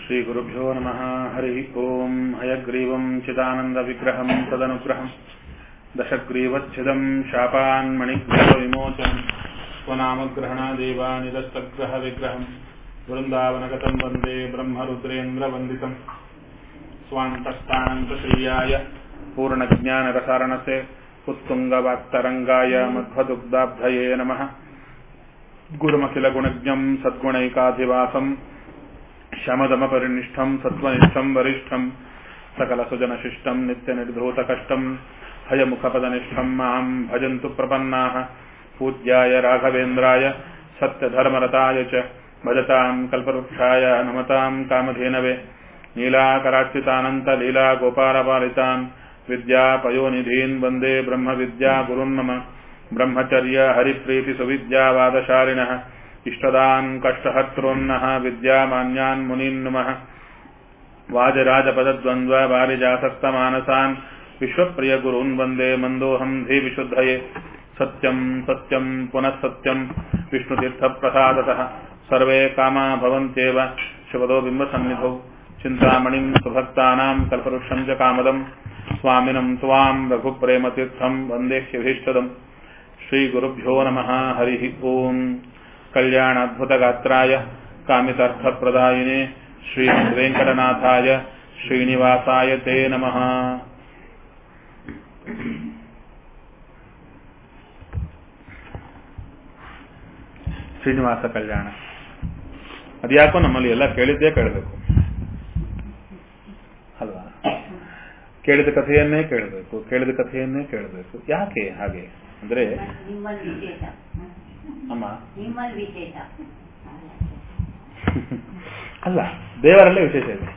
श्रीगुरुभ्यो नमः हरिः ओम् हयग्रीवम् चिदानन्दविग्रहम् तदनुग्रहम् दशग्रीवच्छिदम् शापान्मणिग्रहविमोचनम् स्वनामग्रहणादेवानिदस्तग्रहविग्रहम् वृन्दावनगतम् वन्दे ब्रह्मरुद्रेन्द्रवन्दितम् स्वान्तस्थानन्तश्रीयाय पूर्णज्ञानरसारणसे उत्तुङ्गवाक्तरङ्गाय मध्वदुग्धाब्धये नमः गुरुमखिलगुणज्ञम् सद्गुणैकाधिवासम् शमदमपरिनिष्ठम् सत्त्वनिष्ठम् वरिष्ठम् सकलसुजनशिष्टम् नित्यनिर्धूतकष्टम् हयमुखपदनिष्ठम् माम् भजन्तु प्रपन्नाः पूज्याय राघवेन्द्राय सत्यधर्मरताय च भजताम् कल्पवृक्षाय नमताम् कामधेनवे नीलाकराच्युतानन्तलीलागोपालपालितान् विद्यापयोनिधीन् वन्दे ब्रह्मविद्या गुरुन्मम ब्रह्मचर्य हरिप्रीतिसुविद्यावादशालिनः इष्टदान् कष्टहर्तॄन्नः विद्यामान्यान् मुनीन् नुमः वाजराजपदद्वन्द्व वारिजासक्तमानसान् विश्वप्रियगुरून् वन्दे मन्दोऽहम् धीविशुद्धये सत्यम् सत्यम् पुनः सत्यम् विष्णुतीर्थप्रसादतः सर्वे कामा भवन्त्येव शिवदो बिम्बसन्निधौ चिन्तामणिम् सुभक्तानाम् कल्पवृक्षम् च कामदम् स्वामिनम् त्वाम् रघुप्रेमतीर्थम् वन्देह्यभीष्टदम् श्रीगुरुभ्यो नमः हरिः ओम् कल्याणाद्भुतगात्राय कामितार्थप्रदायिने श्रीवेङ्कटनाथाय श्रीनिवासाय ते नमः ಶ್ರೀನಿವಾಸ ಕಲ್ಯಾಣ ಅದ್ಯಾಕೋ ನಮ್ಮಲ್ಲಿ ಎಲ್ಲ ಕೇಳಿದ್ದೇ ಕೇಳಬೇಕು ಅಲ್ವಾ ಕೇಳಿದ ಕಥೆಯನ್ನೇ ಕೇಳಬೇಕು ಕೇಳಿದ ಕಥೆಯನ್ನೇ ಕೇಳಬೇಕು ಯಾಕೆ ಹಾಗೆ ಅಂದ್ರೆ ನಿಮ್ಮಲ್ಲಿ ವಿಶೇಷ ಅಮ್ಮ ನಿಮ್ಮಲ್ಲಿ ವಿಶೇಷ ಅಲ್ಲ ದೇವರಲ್ಲೇ ವಿಶೇಷ ಇದೆ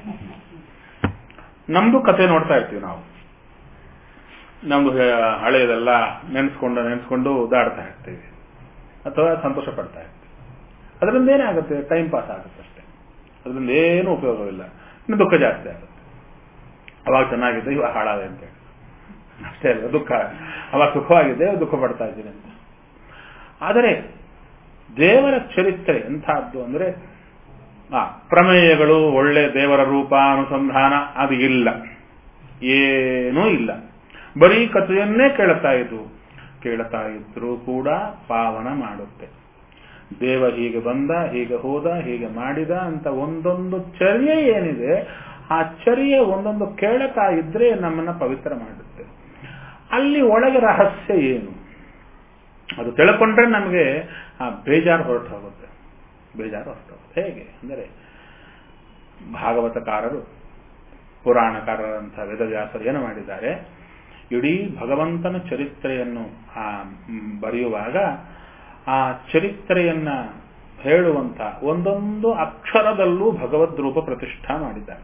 ನಮ್ದು ಕಥೆ ನೋಡ್ತಾ ಇರ್ತೀವಿ ನಾವು ನಮ್ದು ಹೆ- ಹಳೆಯದೆಲ್ಲ ನೆನೆಸ್ಕೊಂಡು ನೆನೆಸ್ಕೊಂಡು ಉದಾಡ್ತಾ ಇರ್ತೀವಿ ಅಥವಾ ಸಂತೋಷ ಪಡ್ತಾ ಇರ್ತೀವಿ ಅದರಿಂದ ಏನಾಗುತ್ತೆ ಟೈಮ್ ಪಾಸ್ ಆಗುತ್ತೆ ಅಷ್ಟೇ ಅದರಿಂದ ಏನೂ ಉಪಯೋಗವಿಲ್ಲ ಇನ್ನು ದುಃಖ ಜಾಸ್ತಿ ಆಗುತ್ತೆ ಅವಾಗ ಚೆನ್ನಾಗಿದ್ದೆ ಇವಾಗ ಹಾಳಾದೆ ಅಂತ ಹೇಳಿ ಅಷ್ಟೇ ಅಲ್ಲ ದುಃಖ ಅವಾಗ ಸುಖವಾಗಿದ್ದೆ ಇವಾಗ ದುಃಖ ಪಡ್ತಾ ಇದ್ದೀನಿ ಅಂತ ಆದರೆ ದೇವರ ಚರಿತ್ರೆ ಎಂಥದ್ದು ಅಂದ್ರೆ ಆ ಪ್ರಮೇಯಗಳು ಒಳ್ಳೆ ದೇವರ ರೂಪ ಅನುಸಂಧಾನ ಅದು ಇಲ್ಲ ಏನೂ ಇಲ್ಲ ಬರೀ ಕಥೆಯನ್ನೇ ಕೇಳ್ತಾ ಇದ್ವು ಕೇಳ್ತಾ ಇದ್ರೂ ಕೂಡ ಪಾವನ ಮಾಡುತ್ತೆ ದೇವ ಹೀಗೆ ಬಂದ ಹೀಗೆ ಹೋದ ಹೀಗೆ ಮಾಡಿದ ಅಂತ ಒಂದೊಂದು ಚರ್ಯೆ ಏನಿದೆ ಆ ಚರ್ಯೆ ಒಂದೊಂದು ಕೇಳ್ತಾ ಇದ್ರೆ ನಮ್ಮನ್ನ ಪವಿತ್ರ ಮಾಡುತ್ತೆ ಅಲ್ಲಿ ಒಳಗೆ ರಹಸ್ಯ ಏನು ಅದು ತಿಳ್ಕೊಂಡ್ರೆ ನಮಗೆ ಆ ಬೇಜಾರು ಹೊರಟು ಹೋಗುತ್ತೆ ಬೇಜಾರು ಹೊರಟು ಹೋಗುತ್ತೆ ಹೇಗೆ ಅಂದರೆ ಭಾಗವತಕಾರರು ಪುರಾಣಕಾರರಂಥ ವೇದವ್ಯಾಸರು ಏನು ಮಾಡಿದ್ದಾರೆ ಇಡೀ ಭಗವಂತನ ಚರಿತ್ರೆಯನ್ನು ಆ ಮ್, ಬರೆಯುವಾಗ ಆ ಚರಿತ್ರೆಯನ್ನ ಹೇಳುವಂತ ಒಂದೊಂದು ಅಕ್ಷರದಲ್ಲೂ ಭಗವದ್ ರೂಪ ಪ್ರತಿಷ್ಠಾ ಮಾಡಿದ್ದಾರೆ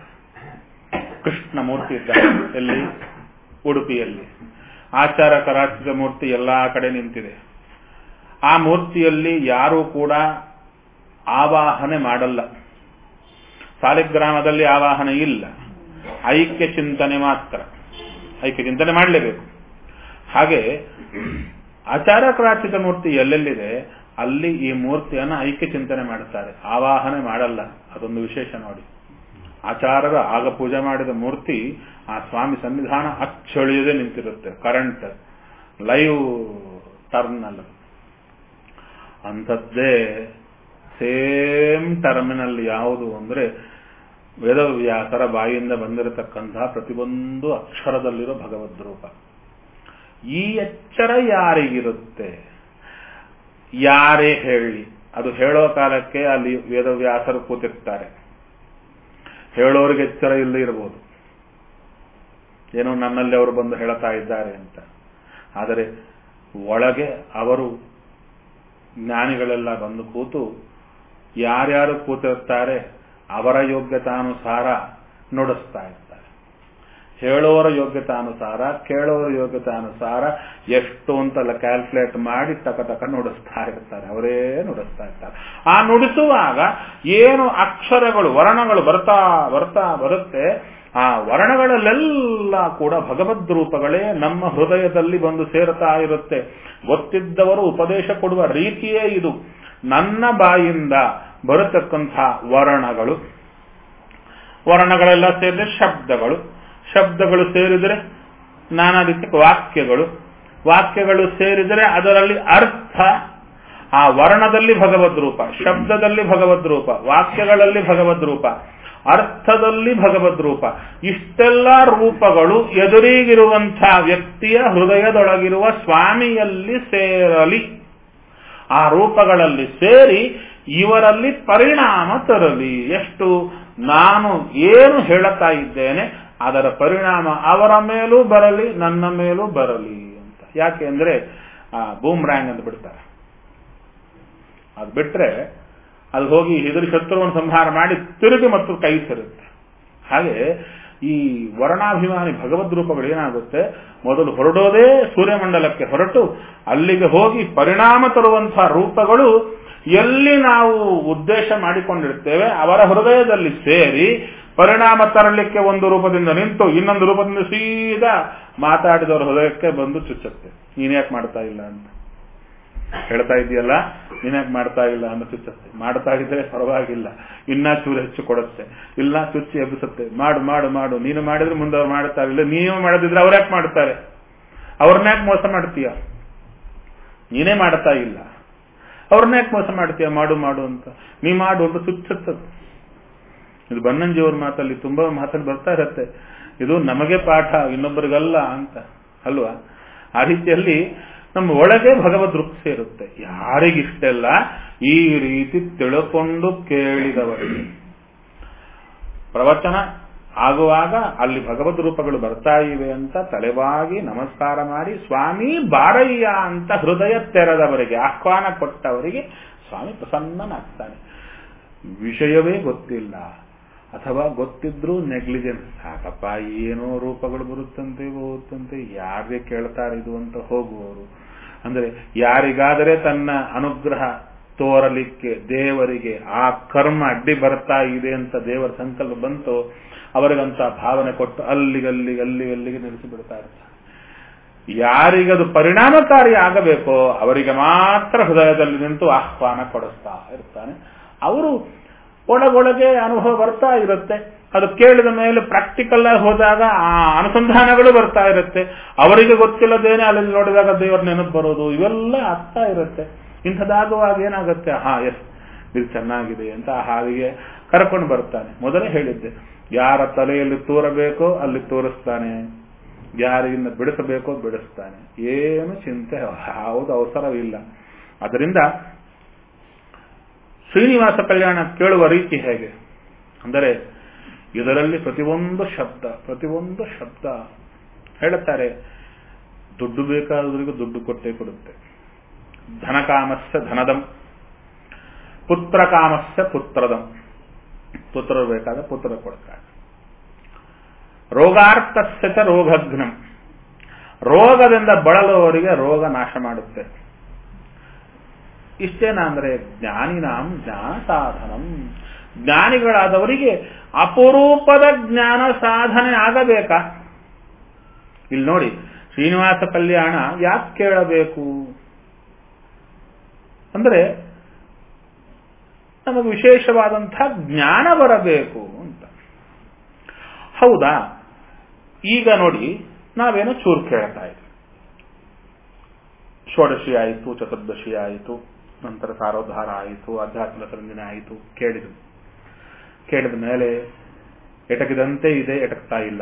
ಕೃಷ್ಣ ಮೂರ್ತಿ ಇದ್ದಾರೆ ಎಲ್ಲಿ ಉಡುಪಿಯಲ್ಲಿ ಆಚಾರ ಕರಾಚಿತ ಮೂರ್ತಿ ಎಲ್ಲಾ ಕಡೆ ನಿಂತಿದೆ ಆ ಮೂರ್ತಿಯಲ್ಲಿ ಯಾರೂ ಕೂಡ ಆವಾಹನೆ ಮಾಡಲ್ಲ ಸಾಲಿಗ್ರಾಮದಲ್ಲಿ ಆವಾಹನೆ ಇಲ್ಲ ಐಕ್ಯ ಚಿಂತನೆ ಮಾತ್ರ ಐಕ್ಯ ಚಿಂತನೆ ಮಾಡಲೇಬೇಕು ಹಾಗೆ ಆಚಾರ ಕರಾಚಿತ ಮೂರ್ತಿ ಎಲ್ಲೆಲ್ಲಿದೆ ಅಲ್ಲಿ ಈ ಮೂರ್ತಿಯನ್ನು ಐಕ್ಯ ಚಿಂತನೆ ಮಾಡುತ್ತಾರೆ ಆವಾಹನೆ ಮಾಡಲ್ಲ ಅದೊಂದು ವಿಶೇಷ ನೋಡಿ ಆಚಾರರ ಆಗ ಪೂಜೆ ಮಾಡಿದ ಮೂರ್ತಿ ಆ ಸ್ವಾಮಿ ಸನ್ನಿಧಾನ ಅಚ್ಚಳಿಯದೆ ನಿಂತಿರುತ್ತೆ ಕರೆಂಟ್ ಲೈವ್ ಟರ್ಮಿನಲ್ ಅಂಥದ್ದೇ ಸೇಮ್ ಟರ್ಮಿನಲ್ ಯಾವುದು ಅಂದ್ರೆ ವೇದವ್ಯಾಸರ ಬಾಯಿಯಿಂದ ಬಂದಿರತಕ್ಕಂತಹ ಪ್ರತಿಯೊಂದು ಅಕ್ಷರದಲ್ಲಿರೋ ಭಗವದ್ ರೂಪ ಈ ಎಚ್ಚರ ಯಾರಿಗಿರುತ್ತೆ ಯಾರೇ ಹೇಳಿ ಅದು ಹೇಳೋ ಕಾಲಕ್ಕೆ ಅಲ್ಲಿ ವೇದವ್ಯಾಸರು ಕೂತಿರ್ತಾರೆ ಹೇಳೋರಿಗೆ ಎಚ್ಚರ ಇಲ್ಲದೆ ಇರಬಹುದು ಏನೋ ನನ್ನಲ್ಲಿ ಅವರು ಬಂದು ಹೇಳ್ತಾ ಇದ್ದಾರೆ ಅಂತ ಆದರೆ ಒಳಗೆ ಅವರು ಜ್ಞಾನಿಗಳೆಲ್ಲ ಬಂದು ಕೂತು ಯಾರ್ಯಾರು ಕೂತಿರ್ತಾರೆ ಅವರ ಯೋಗ್ಯತಾನುಸಾರ ನುಡಿಸ್ತಾ ಇರ್ತಾರೆ ಹೇಳೋರ ಯೋಗ್ಯತಾನುಸಾರ ಕೇಳೋರ ಯೋಗ್ಯತಾನುಸಾರ ಎಷ್ಟು ಅಂತೆಲ್ಲ ಕ್ಯಾಲ್ಕುಲೇಟ್ ಮಾಡಿ ತಕ ತಕ ನುಡಿಸ್ತಾ ಇರ್ತಾರೆ ಅವರೇ ನುಡಿಸ್ತಾ ಇರ್ತಾರೆ ಆ ನುಡಿಸುವಾಗ ಏನು ಅಕ್ಷರಗಳು ವರ್ಣಗಳು ಬರ್ತಾ ಬರ್ತಾ ಬರುತ್ತೆ ಆ ವರ್ಣಗಳಲ್ಲೆಲ್ಲ ಕೂಡ ಭಗವದ್ ರೂಪಗಳೇ ನಮ್ಮ ಹೃದಯದಲ್ಲಿ ಬಂದು ಸೇರ್ತಾ ಇರುತ್ತೆ ಗೊತ್ತಿದ್ದವರು ಉಪದೇಶ ಕೊಡುವ ರೀತಿಯೇ ಇದು ನನ್ನ ಬಾಯಿಂದ ಬರತಕ್ಕಂಥ ವರ್ಣಗಳು ವರ್ಣಗಳೆಲ್ಲ ಸೇರಿದ್ರೆ ಶಬ್ದಗಳು ಶಬ್ದಗಳು ಸೇರಿದರೆ ನಾನಾ ರೀತಿಯ ವಾಕ್ಯಗಳು ವಾಕ್ಯಗಳು ಸೇರಿದರೆ ಅದರಲ್ಲಿ ಅರ್ಥ ಆ ವರ್ಣದಲ್ಲಿ ಭಗವದ್ ರೂಪ ಶಬ್ದದಲ್ಲಿ ಭಗವದ್ ರೂಪ ವಾಕ್ಯಗಳಲ್ಲಿ ಭಗವದ್ ರೂಪ ಅರ್ಥದಲ್ಲಿ ಭಗವದ್ ರೂಪ ಇಷ್ಟೆಲ್ಲ ರೂಪಗಳು ಎದುರಿಗಿರುವಂತಹ ವ್ಯಕ್ತಿಯ ಹೃದಯದೊಳಗಿರುವ ಸ್ವಾಮಿಯಲ್ಲಿ ಸೇರಲಿ ಆ ರೂಪಗಳಲ್ಲಿ ಸೇರಿ ಇವರಲ್ಲಿ ಪರಿಣಾಮ ತರಲಿ ಎಷ್ಟು ನಾನು ಏನು ಹೇಳುತ್ತಾ ಇದ್ದೇನೆ ಅದರ ಪರಿಣಾಮ ಅವರ ಮೇಲೂ ಬರಲಿ ನನ್ನ ಮೇಲೂ ಬರಲಿ ಅಂತ ಯಾಕೆ ಅಂದ್ರೆ ಬೂಮ್ರ್ಯಾಂಗ್ ಅಂತ ಬಿಡ್ತಾರೆ ಅದು ಬಿಟ್ರೆ ಅದು ಹೋಗಿ ಹೆದರಿ ಶತ್ರುವನ್ನು ಸಂಹಾರ ಮಾಡಿ ತಿರುಗಿ ಮತ್ತು ಕೈ ಸೇರುತ್ತೆ ಹಾಗೆ ಈ ವರ್ಣಾಭಿಮಾನಿ ಭಗವದ್ ರೂಪಗಳು ಏನಾಗುತ್ತೆ ಮೊದಲು ಹೊರಡೋದೇ ಸೂರ್ಯಮಂಡಲಕ್ಕೆ ಹೊರಟು ಅಲ್ಲಿಗೆ ಹೋಗಿ ಪರಿಣಾಮ ತರುವಂತಹ ರೂಪಗಳು ಎಲ್ಲಿ ನಾವು ಉದ್ದೇಶ ಮಾಡಿಕೊಂಡಿರ್ತೇವೆ ಅವರ ಹೃದಯದಲ್ಲಿ ಸೇರಿ ಪರಿಣಾಮ ತರಲಿಕ್ಕೆ ಒಂದು ರೂಪದಿಂದ ನಿಂತು ಇನ್ನೊಂದು ರೂಪದಿಂದ ಸೀದಾ ಮಾತಾಡಿದವರ ಹೃದಯಕ್ಕೆ ಬಂದು ಚುಚ್ಚುತ್ತೆ ನೀನ್ಯಾಕೆ ಮಾಡ್ತಾ ಇಲ್ಲ ಅಂತ ಹೇಳ್ತಾ ಇದೆಯಲ್ಲ ನೀನ್ಯಾಕೆ ಮಾಡ್ತಾ ಇಲ್ಲ ಅಂತ ಚುಚ್ಚುತ್ತೆ ಮಾಡ್ತಾ ಇದ್ರೆ ಪರವಾಗಿಲ್ಲ ಇನ್ನ ಚೂರು ಹೆಚ್ಚು ಕೊಡುತ್ತೆ ಇಲ್ಲ ಚುಚ್ಚಿ ಎಬ್ಬಿಸುತ್ತೆ ಮಾಡು ಮಾಡು ಮಾಡು ನೀನು ಮಾಡಿದ್ರೆ ಮುಂದೆ ಅವ್ರು ಮಾಡ್ತಾ ಇಲ್ಲ ನೀವು ಮಾಡದಿದ್ರೆ ಅವ್ರ್ಯಾಕೆ ಮಾಡ್ತಾರೆ ಅವ್ರನ್ಯಾಕೆ ಮೋಸ ಮಾಡ್ತೀಯ ನೀನೇ ಮಾಡ್ತಾ ಇಲ್ಲ ಅವ್ರನ್ಯಾಕೆ ಮೋಸ ಮಾಡ್ತೀಯ ಮಾಡು ಮಾಡು ಅಂತ ನೀ ಮಾಡು ಅಂತ ಚುಚ್ಚುತ್ತದೆ ಇದು ಬನ್ನಂಜಿಯವ್ರ ಮಾತಲ್ಲಿ ತುಂಬಾ ಮಾತಲ್ಲಿ ಬರ್ತಾ ಇರತ್ತೆ ಇದು ನಮಗೆ ಪಾಠ ಇನ್ನೊಬ್ಬರಿಗಲ್ಲ ಅಂತ ಅಲ್ವಾ ಆ ರೀತಿಯಲ್ಲಿ ನಮ್ಮ ಒಳಗೆ ಭಗವದ್ ರೂಪ ಸೇರುತ್ತೆ ಯಾರಿಗಿಷ್ಟೆಲ್ಲ ಈ ರೀತಿ ತಿಳ್ಕೊಂಡು ಕೇಳಿದವರಿಗೆ ಪ್ರವಚನ ಆಗುವಾಗ ಅಲ್ಲಿ ಭಗವದ್ ರೂಪಗಳು ಬರ್ತಾ ಇವೆ ಅಂತ ತಲೆವಾಗಿ ನಮಸ್ಕಾರ ಮಾಡಿ ಸ್ವಾಮಿ ಬಾರಯ್ಯ ಅಂತ ಹೃದಯ ತೆರೆದವರಿಗೆ ಆಹ್ವಾನ ಕೊಟ್ಟವರಿಗೆ ಸ್ವಾಮಿ ಪ್ರಸನ್ನನಾಗ್ತಾನೆ ವಿಷಯವೇ ಗೊತ್ತಿಲ್ಲ ಅಥವಾ ಗೊತ್ತಿದ್ರೂ ನೆಗ್ಲಿಜೆನ್ಸ್ ಸಾಕಪ್ಪ ಏನೋ ರೂಪಗಳು ಬರುತ್ತಂತೆ ಹೋಗುತ್ತಂತೆ ಯಾರಿಗೆ ಕೇಳ್ತಾರೆ ಇದು ಅಂತ ಹೋಗುವವರು ಅಂದ್ರೆ ಯಾರಿಗಾದರೆ ತನ್ನ ಅನುಗ್ರಹ ತೋರಲಿಕ್ಕೆ ದೇವರಿಗೆ ಆ ಕರ್ಮ ಅಡ್ಡಿ ಬರ್ತಾ ಇದೆ ಅಂತ ದೇವರ ಸಂಕಲ್ಪ ಬಂತು ಅವರಿಗಂತ ಭಾವನೆ ಕೊಟ್ಟು ಅಲ್ಲಿಗಲ್ಲಿ ಅಲ್ಲಿ ಅಲ್ಲಿಗೆ ನಿಲ್ಲಿಸಿ ಬಿಡ್ತಾ ಇರ್ತಾರೆ ಯಾರಿಗದು ಪರಿಣಾಮಕಾರಿ ಆಗಬೇಕೋ ಅವರಿಗೆ ಮಾತ್ರ ಹೃದಯದಲ್ಲಿ ನಿಂತು ಆಹ್ವಾನ ಕೊಡಿಸ್ತಾ ಇರ್ತಾನೆ ಅವರು ಒಳಗೊಳಗೆ ಅನುಭವ ಬರ್ತಾ ಇರುತ್ತೆ ಅದು ಕೇಳಿದ ಮೇಲೆ ಪ್ರಾಕ್ಟಿಕಲ್ ಆಗಿ ಹೋದಾಗ ಆ ಅನುಸಂಧಾನಗಳು ಬರ್ತಾ ಇರುತ್ತೆ ಅವರಿಗೆ ಗೊತ್ತಿಲ್ಲದೇನೆ ಅಲ್ಲಿ ನೋಡಿದಾಗ ದೇವರ ನೆನಪು ಬರೋದು ಇವೆಲ್ಲ ಆಗ್ತಾ ಇರುತ್ತೆ ಇಂಥದ್ದಾಗುವಾಗ ಏನಾಗುತ್ತೆ ಹಾ ಎಸ್ ಇದು ಚೆನ್ನಾಗಿದೆ ಅಂತ ಆ ಹಾವಿಗೆ ಕರ್ಕೊಂಡು ಬರ್ತಾನೆ ಮೊದಲೇ ಹೇಳಿದ್ದೆ ಯಾರ ತಲೆಯಲ್ಲಿ ತೋರಬೇಕೋ ಅಲ್ಲಿ ತೋರಿಸ್ತಾನೆ ಯಾರಿಂದ ಬಿಡಿಸಬೇಕೋ ಬಿಡಿಸ್ತಾನೆ ಏನು ಚಿಂತೆ ಯಾವುದು ಅವಸರವಿಲ್ಲ ಅದರಿಂದ ಶ್ರೀನಿವಾಸ ಕಲ್ಯಾಣ ಕೇಳುವ ರೀತಿ ಹೇಗೆ ಅಂದರೆ ಇದರಲ್ಲಿ ಪ್ರತಿಯೊಂದು ಶಬ್ದ ಪ್ರತಿಯೊಂದು ಶಬ್ದ ಹೇಳುತ್ತಾರೆ ದುಡ್ಡು ಬೇಕಾದವರಿಗೂ ದುಡ್ಡು ಕೊಟ್ಟೇ ಕೊಡುತ್ತೆ ಧನಕಾಮಸ್ಯ ಧನದಂ ಪುತ್ರ ಕಾಮಸ್ಯ ಪುತ್ರದಂ ಪುತ್ರರು ಬೇಕಾದ ಪುತ್ರ ಕೊಡ್ತಾರೆ ರೋಗಾರ್ಥಸ್ಯ ಚ ರೋಗಘ್ನಂ ರೋಗದಿಂದ ಬಳಲುವವರಿಗೆ ರೋಗ ನಾಶ ಮಾಡುತ್ತೆ ಇಷ್ಟೇನಾ ಅಂದ್ರೆ ಜ್ಞಾನಿನಾಂ ಜ್ಞಾನ ಸಾಧನಂ ಜ್ಞಾನಿಗಳಾದವರಿಗೆ ಅಪರೂಪದ ಜ್ಞಾನ ಸಾಧನೆ ಆಗಬೇಕಾ ಇಲ್ಲಿ ನೋಡಿ ಶ್ರೀನಿವಾಸ ಕಲ್ಯಾಣ ಯಾಕೆ ಕೇಳಬೇಕು ಅಂದ್ರೆ ನಮಗೆ ವಿಶೇಷವಾದಂತಹ ಜ್ಞಾನ ಬರಬೇಕು ಅಂತ ಹೌದಾ ಈಗ ನೋಡಿ ನಾವೇನೋ ಚೂರು ಕೇಳ್ತಾ ಇದ್ವಿ ಷೋಡಶಿ ಆಯಿತು ಚತುರ್ದಶಿ ಆಯಿತು ನಂತರ ಸಾರೋದ್ಧಾರ ಆಯಿತು ಆಧ್ಯಾತ್ಮಿಕ ಸಂಜನೆ ಆಯಿತು ಕೇಳಿದ್ವಿ ಕೇಳಿದ ಮೇಲೆ ಎಟಕಿದಂತೆ ಇದೆ ಎಟಕ್ತಾ ಇಲ್ಲ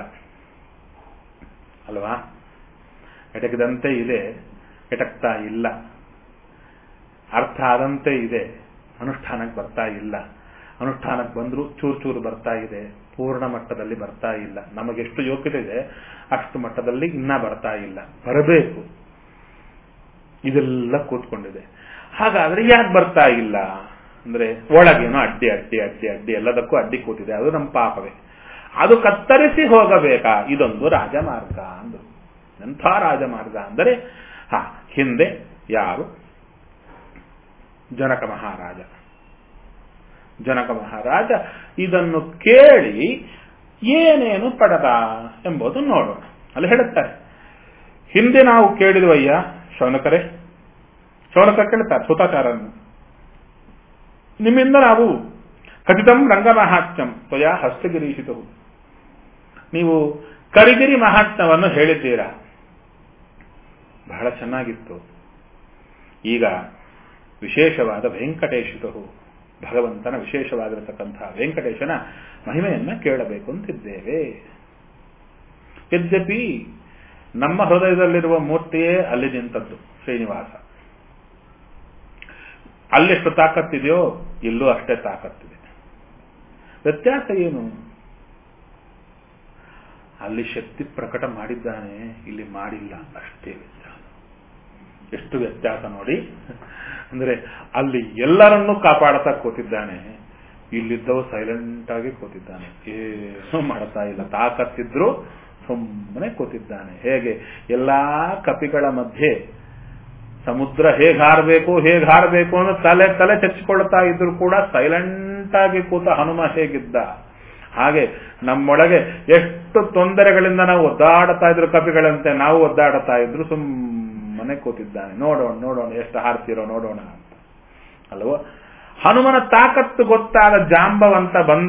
ಅಲ್ವಾ ಎಟಕಿದಂತೆ ಇದೆ ಎಟಕ್ತಾ ಇಲ್ಲ ಅರ್ಥ ಆದಂತೆ ಇದೆ ಅನುಷ್ಠಾನಕ್ಕೆ ಬರ್ತಾ ಇಲ್ಲ ಅನುಷ್ಠಾನಕ್ಕೆ ಬಂದರೂ ಚೂರು ಚೂರು ಬರ್ತಾ ಇದೆ ಪೂರ್ಣ ಮಟ್ಟದಲ್ಲಿ ಬರ್ತಾ ಇಲ್ಲ ನಮಗೆಷ್ಟು ಯೋಗ್ಯತೆ ಇದೆ ಅಷ್ಟು ಮಟ್ಟದಲ್ಲಿ ಇನ್ನ ಬರ್ತಾ ಇಲ್ಲ ಬರಬೇಕು ಇದೆಲ್ಲ ಕೂತ್ಕೊಂಡಿದೆ ಹಾಗಾದ್ರೆ ಯಾಕೆ ಬರ್ತಾ ಇಲ್ಲ ಅಂದ್ರೆ ಒಳಗೇನೋ ಅಡ್ಡಿ ಅಡ್ಡಿ ಅಡ್ಡಿ ಅಡ್ಡಿ ಎಲ್ಲದಕ್ಕೂ ಅಡ್ಡಿ ಕೂತಿದೆ ಅದು ನಮ್ಮ ಪಾಪವೇ ಅದು ಕತ್ತರಿಸಿ ಹೋಗಬೇಕಾ ಇದೊಂದು ರಾಜಮಾರ್ಗ ಅಂದ್ರು ಎಂಥ ರಾಜಮಾರ್ಗ ಅಂದರೆ ಹಾ ಹಿಂದೆ ಯಾರು ಜನಕ ಮಹಾರಾಜ ಜನಕ ಮಹಾರಾಜ ಇದನ್ನು ಕೇಳಿ ಏನೇನು ಪಡೆದ ಎಂಬುದು ನೋಡೋಣ ಅಲ್ಲಿ ಹೇಳುತ್ತಾರೆ ಹಿಂದೆ ನಾವು ಕೇಳಿದ್ವಯ್ಯ ಶೌನಕರೇ ಶೌನಕ ಕೇಳ್ತಾರೆ ಸುತಾಚಾರನ್ನು ನಿಮ್ಮಿಂದ ನಾವು ಕಥಿತಂ ರಂಗಮಹಾತ್ಮ್ಯಂ ತ್ವಯಾ ಹಸ್ತಗಿರೀಶಿತು ನೀವು ಕರಿಗಿರಿ ಮಹಾತ್ಮ್ಯವನ್ನು ಹೇಳಿದ್ದೀರಾ ಬಹಳ ಚೆನ್ನಾಗಿತ್ತು ಈಗ ವಿಶೇಷವಾದ ವೆಂಕಟೇಶಿತು ಭಗವಂತನ ವಿಶೇಷವಾಗಿರತಕ್ಕಂತಹ ವೆಂಕಟೇಶನ ಮಹಿಮೆಯನ್ನ ಕೇಳಬೇಕು ಅಂತಿದ್ದೇವೆ ಯದ್ಯಪಿ ನಮ್ಮ ಹೃದಯದಲ್ಲಿರುವ ಮೂರ್ತಿಯೇ ಅಲ್ಲಿ ನಿಂತದ್ದು ಶ್ರೀನಿವಾಸ ಅಲ್ಲೆಷ್ಟು ತಾಕತ್ತಿದೆಯೋ ಇಲ್ಲೂ ಅಷ್ಟೇ ತಾಕತ್ತಿದೆ ವ್ಯತ್ಯಾಸ ಏನು ಅಲ್ಲಿ ಶಕ್ತಿ ಪ್ರಕಟ ಮಾಡಿದ್ದಾನೆ ಇಲ್ಲಿ ಮಾಡಿಲ್ಲ ಅಷ್ಟೇ ವ್ಯತ್ಯಾಸ ಎಷ್ಟು ವ್ಯತ್ಯಾಸ ನೋಡಿ ಅಂದ್ರೆ ಅಲ್ಲಿ ಎಲ್ಲರನ್ನೂ ಕಾಪಾಡ್ತಾ ಕೂತಿದ್ದಾನೆ ಇಲ್ಲಿದ್ದವ ಸೈಲೆಂಟ್ ಆಗಿ ಕೂತಿದ್ದಾನೆ ಏನು ಮಾಡ್ತಾ ಇಲ್ಲ ತಾಕತ್ತಿದ್ರು ಸುಮ್ಮನೆ ಕೂತಿದ್ದಾನೆ ಹೇಗೆ ಎಲ್ಲಾ ಕಪಿಗಳ ಮಧ್ಯೆ ಸಮುದ್ರ ಹೇಗೆ ಹಾರಬೇಕು ಹೇಗೆ ಹಾರಬೇಕು ಅಂತ ತಲೆ ತಲೆ ಚಚ್ಚಿಕೊಳ್ತಾ ಇದ್ರು ಕೂಡ ಸೈಲೆಂಟ್ ಆಗಿ ಕೂತ ಹನುಮ ಹೇಗಿದ್ದ ಹಾಗೆ ನಮ್ಮೊಳಗೆ ಎಷ್ಟು ತೊಂದರೆಗಳಿಂದ ನಾವು ಒದ್ದಾಡ್ತಾ ಇದ್ರು ಕಪಿಗಳಂತೆ ನಾವು ಒದ್ದಾಡ್ತಾ ಇದ್ರು ಸುಮ್ಮನೆ ಕೂತಿದ್ದಾನೆ ನೋಡೋಣ ನೋಡೋಣ ಎಷ್ಟು ಹಾರ್ತಿರೋ ನೋಡೋಣ ಅಂತ ಅಲ್ವೋ ಹನುಮನ ತಾಕತ್ತು ಗೊತ್ತಾದ ಜಾಂಬವಂತ ಬಂದ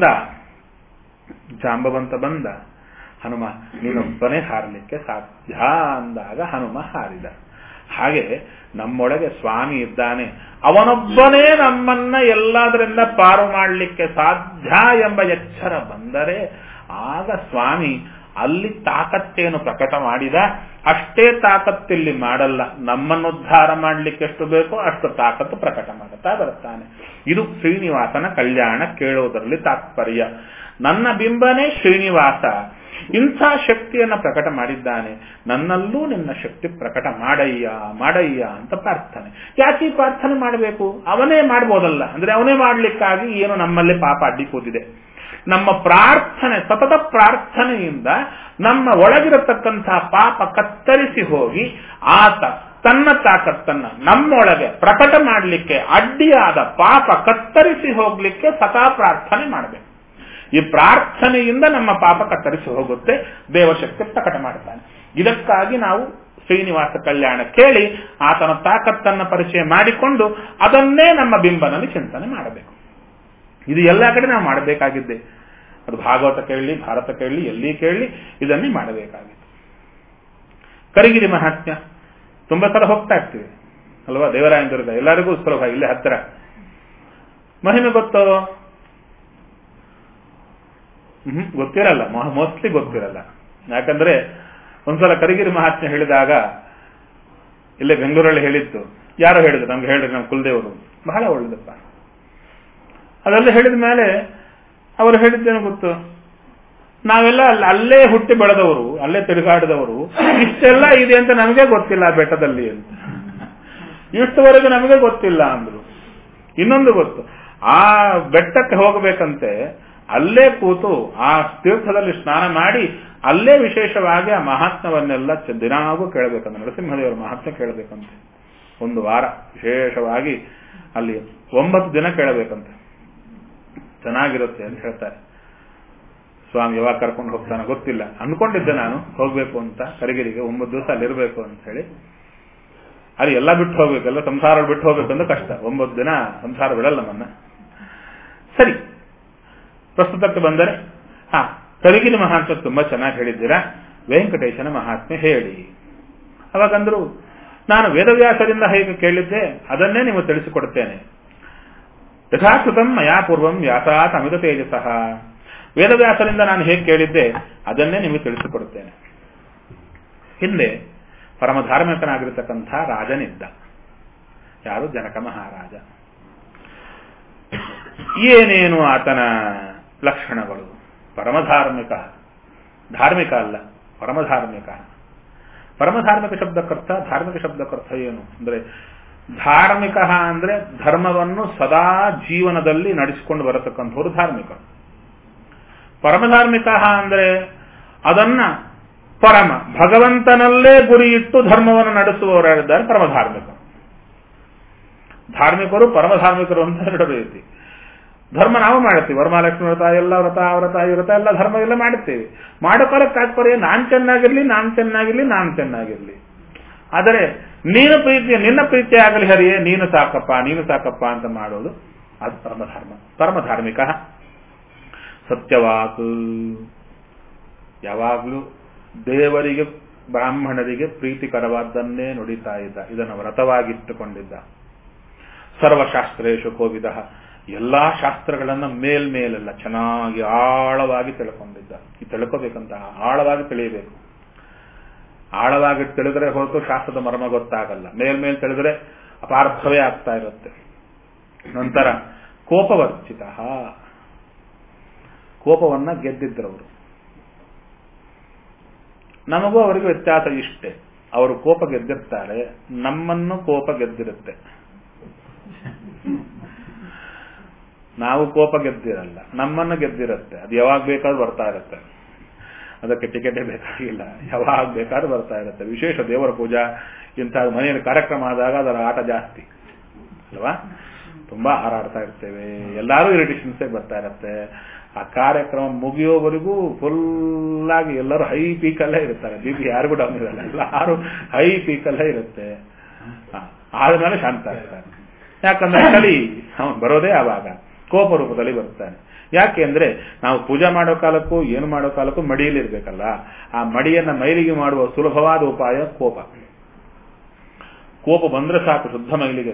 ಜಾಂಬವಂತ ಬಂದ ಹನುಮ ನೀನೊಬ್ಬನೇ ಹಾರಲಿಕ್ಕೆ ಸಾಧ್ಯ ಅಂದಾಗ ಹನುಮ ಹಾರಿದ ಹಾಗೆ ನಮ್ಮೊಳಗೆ ಸ್ವಾಮಿ ಇದ್ದಾನೆ ಅವನೊಬ್ಬನೇ ನಮ್ಮನ್ನ ಎಲ್ಲದರಿಂದ ಪಾರು ಮಾಡಲಿಕ್ಕೆ ಸಾಧ್ಯ ಎಂಬ ಎಚ್ಚರ ಬಂದರೆ ಆಗ ಸ್ವಾಮಿ ಅಲ್ಲಿ ತಾಕತ್ತೇನು ಪ್ರಕಟ ಮಾಡಿದ ಅಷ್ಟೇ ತಾಕತ್ತಿಲ್ಲಿ ಮಾಡಲ್ಲ ನಮ್ಮನ್ನು ಉದ್ಧಾರ ಮಾಡಲಿಕ್ಕೆ ಎಷ್ಟು ಬೇಕೋ ಅಷ್ಟು ತಾಕತ್ತು ಪ್ರಕಟ ಮಾಡುತ್ತಾ ಬರುತ್ತಾನೆ ಇದು ಶ್ರೀನಿವಾಸನ ಕಲ್ಯಾಣ ಕೇಳುವುದರಲ್ಲಿ ತಾತ್ಪರ್ಯ ನನ್ನ ಬಿಂಬನೇ ಶ್ರೀನಿವಾಸ ಇಂಥ ಶಕ್ತಿಯನ್ನ ಪ್ರಕಟ ಮಾಡಿದ್ದಾನೆ ನನ್ನಲ್ಲೂ ನಿನ್ನ ಶಕ್ತಿ ಪ್ರಕಟ ಮಾಡಯ್ಯ ಮಾಡಯ್ಯ ಅಂತ ಪ್ರಾರ್ಥನೆ ಯಾಕೆ ಈ ಪ್ರಾರ್ಥನೆ ಮಾಡಬೇಕು ಅವನೇ ಮಾಡ್ಬೋದಲ್ಲ ಅಂದ್ರೆ ಅವನೇ ಮಾಡ್ಲಿಕ್ಕಾಗಿ ಏನು ನಮ್ಮಲ್ಲಿ ಪಾಪ ಅಡ್ಡಿ ಕೂತಿದೆ ನಮ್ಮ ಪ್ರಾರ್ಥನೆ ಸತತ ಪ್ರಾರ್ಥನೆಯಿಂದ ನಮ್ಮ ಒಳಗಿರತಕ್ಕಂತಹ ಪಾಪ ಕತ್ತರಿಸಿ ಹೋಗಿ ಆತ ತನ್ನ ತಾಕತ್ತನ್ನ ನಮ್ಮೊಳಗೆ ಪ್ರಕಟ ಮಾಡಲಿಕ್ಕೆ ಅಡ್ಡಿಯಾದ ಪಾಪ ಕತ್ತರಿಸಿ ಹೋಗ್ಲಿಕ್ಕೆ ಸದಾ ಪ್ರಾರ್ಥನೆ ಮಾಡಬೇಕು ಈ ಪ್ರಾರ್ಥನೆಯಿಂದ ನಮ್ಮ ಪಾಪ ಕತ್ತರಿಸಿ ಹೋಗುತ್ತೆ ದೇವಶಕ್ತಿ ಪ್ರಕಟ ಮಾಡುತ್ತಾನೆ ಇದಕ್ಕಾಗಿ ನಾವು ಶ್ರೀನಿವಾಸ ಕಲ್ಯಾಣ ಕೇಳಿ ಆತನ ತಾಕತ್ತನ್ನ ಪರಿಚಯ ಮಾಡಿಕೊಂಡು ಅದನ್ನೇ ನಮ್ಮ ಬಿಂಬನಲ್ಲಿ ಚಿಂತನೆ ಮಾಡಬೇಕು ಇದು ಎಲ್ಲ ಕಡೆ ನಾವು ಮಾಡಬೇಕಾಗಿದ್ದೆ ಅದು ಭಾಗವತ ಕೇಳಲಿ ಭಾರತ ಕೇಳಲಿ ಎಲ್ಲಿ ಕೇಳಲಿ ಇದನ್ನೇ ಮಾಡಬೇಕಾಗಿತ್ತು ಕರಿಗಿರಿ ಮಹಾತ್ಮ್ಯ ತುಂಬಾ ಸಲ ಹೋಗ್ತಾ ಇರ್ತೀವಿ ಅಲ್ವಾ ದೇವರಾಯಂದುರ್ಗ ಎಲ್ಲರಿಗೂ ಸುಲಭ ಇಲ್ಲೇ ಹತ್ತಿರ ಮಹಿಮೆ ಗೊತ್ತೋ ಹ್ಮ್ ಗೊತ್ತಿರಲ್ಲ ಮೋಸ್ಟ್ಲಿ ಗೊತ್ತಿರಲ್ಲ ಯಾಕಂದ್ರೆ ಒಂದ್ಸಲ ಕರಿಗಿರಿ ಮಹಾತ್ಮೆ ಹೇಳಿದಾಗ ಇಲ್ಲೇ ಬೆಂಗಳೂರಲ್ಲಿ ಹೇಳಿತ್ತು ಯಾರೋ ಹೇಳಿದ್ರು ನಮ್ಗೆ ಹೇಳಿದ್ರು ನಮ್ಮ ಕುಲದೇವರು ಬಹಳ ಒಳ್ಳೇದಪ್ಪ ಅದೆಲ್ಲ ಹೇಳಿದ ಮೇಲೆ ಅವರು ಹೇಳಿದ್ದೇನು ಗೊತ್ತು ನಾವೆಲ್ಲ ಅಲ್ಲೇ ಹುಟ್ಟಿ ಬೆಳೆದವರು ಅಲ್ಲೇ ತಿರುಗಾಡಿದವರು ಇಷ್ಟೆಲ್ಲ ಇದೆ ಅಂತ ನಮಗೆ ಗೊತ್ತಿಲ್ಲ ಆ ಬೆಟ್ಟದಲ್ಲಿ ಅಂತ ಇಷ್ಟವರೆಗೂ ನಮಗೆ ಗೊತ್ತಿಲ್ಲ ಅಂದ್ರು ಇನ್ನೊಂದು ಗೊತ್ತು ಆ ಬೆಟ್ಟಕ್ಕೆ ಹೋಗಬೇಕಂತೆ ಅಲ್ಲೇ ಕೂತು ಆ ತೀರ್ಥದಲ್ಲಿ ಸ್ನಾನ ಮಾಡಿ ಅಲ್ಲೇ ವಿಶೇಷವಾಗಿ ಆ ಮಹಾತ್ಮವನ್ನೆಲ್ಲ ದಿನಾಗೂ ಕೇಳಬೇಕಂತ ನರಸಿಂಹದೇವರ ಮಹಾತ್ಮ ಕೇಳಬೇಕಂತೆ ಒಂದು ವಾರ ವಿಶೇಷವಾಗಿ ಅಲ್ಲಿ ಒಂಬತ್ತು ದಿನ ಕೇಳಬೇಕಂತೆ ಚೆನ್ನಾಗಿರುತ್ತೆ ಅಂತ ಹೇಳ್ತಾರೆ ಸ್ವಾಮಿ ಯಾವಾಗ ಕರ್ಕೊಂಡು ಹೋಗ್ತಾನೆ ಗೊತ್ತಿಲ್ಲ ಅನ್ಕೊಂಡಿದ್ದೆ ನಾನು ಹೋಗ್ಬೇಕು ಅಂತ ಕರಿಗಿರಿಗೆ ಒಂಬತ್ತು ದಿವಸ ಅಲ್ಲಿರ್ಬೇಕು ಅಂತ ಹೇಳಿ ಅಲ್ಲಿ ಎಲ್ಲ ಬಿಟ್ಟು ಹೋಗ್ಬೇಕು ಎಲ್ಲ ಸಂಸಾರ ಬಿಟ್ಟು ಹೋಗ್ಬೇಕು ಅಂದ್ರೆ ಕಷ್ಟ ಒಂಬತ್ತು ದಿನ ಸಂಸಾರ ಬಿಡಲ್ಲ ನಮ್ಮನ್ನ ಸರಿ ಪ್ರಸ್ತುತಕ್ಕೆ ಬಂದರೆ ಹಾ ಕರಿಗಿರಿ ಮಹಾತ್ಮ ತುಂಬಾ ಚೆನ್ನಾಗಿ ಹೇಳಿದ್ದೀರಾ ವೆಂಕಟೇಶನ ಮಹಾತ್ಮೆ ಹೇಳಿ ಅವಾಗಂದ್ರು ನಾನು ವೇದವ್ಯಾಸರಿಂದ ಹೇಗೆ ಕೇಳಿದ್ದೆ ಅದನ್ನೇ ನೀವು ತಿಳಿಸಿಕೊಡುತ್ತೇನೆ ಯಥಾಕೃತಂ ಮಯಾ ಪೂರ್ವಂ ವ್ಯಾಸಾತ್ ಅಮಿತ ತೇಜಸಃ ವೇದವ್ಯಾಸರಿಂದ ನಾನು ಹೇಗೆ ಕೇಳಿದ್ದೆ ಅದನ್ನೇ ನಿಮಗೆ ತಿಳಿಸಿಕೊಡುತ್ತೇನೆ ಹಿಂದೆ ಪರಮಧಾರ್ಮಿಕನಾಗಿರತಕ್ಕಂಥ ರಾಜನಿದ್ದ ಯಾರು ಜನಕ ಮಹಾರಾಜ ಏನೇನು ಆತನ ಲಕ್ಷಣಗಳು ಪರಮಧಾರ್ಮಿಕ ಧಾರ್ಮಿಕ ಅಲ್ಲ ಪರಮಧಾರ್ಮಿಕ ಪರಮಧಾರ್ಮಿಕ ಶಬ್ದಕ್ಕರ್ಥ ಧಾರ್ಮಿಕ ಶಬ್ದಕ್ಕರ್ಥ ಏನು ಅಂದ್ರೆ ಧಾರ್ಮಿಕ ಅಂದ್ರೆ ಧರ್ಮವನ್ನು ಸದಾ ಜೀವನದಲ್ಲಿ ನಡೆಸಿಕೊಂಡು ಬರತಕ್ಕಂಥವ್ರು ಧಾರ್ಮಿಕ ಪರಮಧಾರ್ಮಿಕ ಅಂದ್ರೆ ಅದನ್ನ ಪರಮ ಭಗವಂತನಲ್ಲೇ ಗುರಿ ಇಟ್ಟು ಧರ್ಮವನ್ನು ನಡೆಸುವವರಿದ್ದಾರೆ ಪರಮಧಾರ್ಮಿಕ ಧಾರ್ಮಿಕರು ಪರಮಧಾರ್ಮಿಕರು ಅಂತ ಎರಡು ರೀತಿ ಧರ್ಮ ನಾವು ಮಾಡ್ತೀವಿ ವರಮಹಾಲಕ್ಷ್ಮಿ ವ್ರತ ಎಲ್ಲ ವ್ರತ ವ್ರತ ಈ ವ್ರತ ಎಲ್ಲ ಧರ್ಮ ಎಲ್ಲ ಮಾಡುತ್ತೇವೆ ಮಾಡೋಕಾಲಕ್ಕೆ ತಾತ್ಪರ್ಯ ನಾನ್ ಚೆನ್ನಾಗಿರ್ಲಿ ನಾನ್ ಚೆನ್ನಾಗಿರ್ಲಿ ನಾನ್ ಚೆನ್ನಾಗಿರ್ಲಿ ಆದರೆ ನೀನು ಪ್ರೀತಿ ನಿನ್ನ ಪ್ರೀತಿ ಆಗಲಿ ಹರಿಯೇ ನೀನು ಸಾಕಪ್ಪ ನೀನು ಸಾಕಪ್ಪ ಅಂತ ಮಾಡೋದು ಅದು ಪರಮಧರ್ಮ ಪರಮಧಾರ್ಮಿಕ ಸತ್ಯವಾಕ್ ಯಾವಾಗಲೂ ದೇವರಿಗೆ ಬ್ರಾಹ್ಮಣರಿಗೆ ಪ್ರೀತಿಕರವಾದ್ದನ್ನೇ ನುಡಿತಾ ಇದ್ದ ಇದನ್ನು ವ್ರತವಾಗಿಟ್ಟುಕೊಂಡಿದ್ದ ಸರ್ವಶಾಸ್ತ್ರೇಶು ಕೋವಿದ ಎಲ್ಲಾ ಶಾಸ್ತ್ರಗಳನ್ನ ಮೇಲ್ಮೇಲೆಲ್ಲ ಚೆನ್ನಾಗಿ ಆಳವಾಗಿ ತಿಳ್ಕೊಂಡಿದ್ದ ಈ ತಿಳ್ಕೋಬೇಕಂತ ಆಳವಾಗಿ ತಿಳಿಯಬೇಕು ಆಳವಾಗಿ ತಿಳಿದ್ರೆ ಹೊರತು ಶಾಸ್ತ್ರದ ಮರ್ಮ ಗೊತ್ತಾಗಲ್ಲ ಮೇಲ್ಮೇಲ್ ತಿಳಿದ್ರೆ ಅಪಾರ್ಥವೇ ಆಗ್ತಾ ಇರುತ್ತೆ ನಂತರ ಕೋಪವರ್ಚಿತ ಕೋಪವನ್ನ ಗೆದ್ದಿದ್ರವರು ನಮಗೂ ಅವರಿಗೂ ವ್ಯತ್ಯಾಸ ಇಷ್ಟೇ ಅವರು ಕೋಪ ಗೆದ್ದಿರ್ತಾರೆ ನಮ್ಮನ್ನು ಕೋಪ ಗೆದ್ದಿರುತ್ತೆ ನಾವು ಕೋಪ ಗೆದ್ದಿರಲ್ಲ ನಮ್ಮನ್ನು ಗೆದ್ದಿರುತ್ತೆ ಅದು ಯಾವಾಗ ಬೇಕಾದ್ರೂ ಬರ್ತಾ ಇರುತ್ತೆ ಅದಕ್ಕೆ ಟಿಕೆಟೇ ಬೇಕಾಗಿಲ್ಲ ಯಾವಾಗ ಬೇಕಾದ್ರೂ ಬರ್ತಾ ಇರುತ್ತೆ ವಿಶೇಷ ದೇವರ ಪೂಜಾ ಇಂಥ ಮನೆಯಲ್ಲಿ ಕಾರ್ಯಕ್ರಮ ಆದಾಗ ಅದರ ಆಟ ಜಾಸ್ತಿ ಅಲ್ವಾ ತುಂಬಾ ಹಾರಾಡ್ತಾ ಇರ್ತೇವೆ ಎಲ್ಲರೂ ಇರಿಟೇಷನ್ಸೇ ಬರ್ತಾ ಇರುತ್ತೆ ಆ ಕಾರ್ಯಕ್ರಮ ಮುಗಿಯೋವರೆಗೂ ಫುಲ್ ಆಗಿ ಎಲ್ಲರೂ ಹೈ ಪೀಕಲ್ಲೇ ಇರ್ತಾರೆ ಬಿ ಪಿ ಯಾರಿಗೂ ಡೌನ್ ಇರಲ್ಲ ಎಲ್ಲರೂ ಹೈ ಪೀಕಲ್ಲೇ ಇರುತ್ತೆ ಆದ್ಮೇಲೆ ಶಾಂತ ಆಗ್ತಾರೆ ಯಾಕಂದ್ರೆ ಚಳಿ ಅವನು ಬರೋದೇ ಆವಾಗ ಕೋಪ ರೂಪದಲ್ಲಿ ಬರ್ತಾನೆ ಯಾಕೆ ಅಂದ್ರೆ ನಾವು ಪೂಜೆ ಮಾಡೋ ಕಾಲಕ್ಕೂ ಏನು ಮಾಡೋ ಕಾಲಕ್ಕೂ ಮಡಿಯಲ್ಲಿರ್ಬೇಕಲ್ಲ ಆ ಮಡಿಯನ್ನ ಮೈಲಿಗೆ ಮಾಡುವ ಸುಲಭವಾದ ಉಪಾಯ ಕೋಪ ಕೋಪ ಬಂದ್ರೆ ಸಾಕು ಶುದ್ಧ ಮೈಲಿಗೆ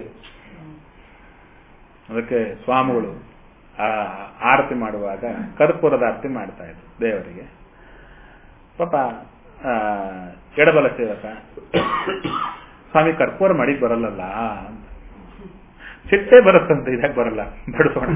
ಅದಕ್ಕೆ ಸ್ವಾಮಿಗಳು ಆ ಆರತಿ ಮಾಡುವಾಗ ಕರ್ಪೂರದ ಆರತಿ ಮಾಡ್ತಾ ಇದ್ರು ದೇವರಿಗೆ ಪಾಪ ಎಡಬಲ ಸೇವಕ ಸ್ವಾಮಿ ಕರ್ಪೂರ ಮಡಿಗೆ ಬರಲ್ಲಲ್ಲ ಅಂತ ಸಿಟ್ಟೆ ಬರುತ್ತಂತೆ ಇದಕ್ಕೆ ಬರಲ್ಲ ಬಡಿಸೋಣ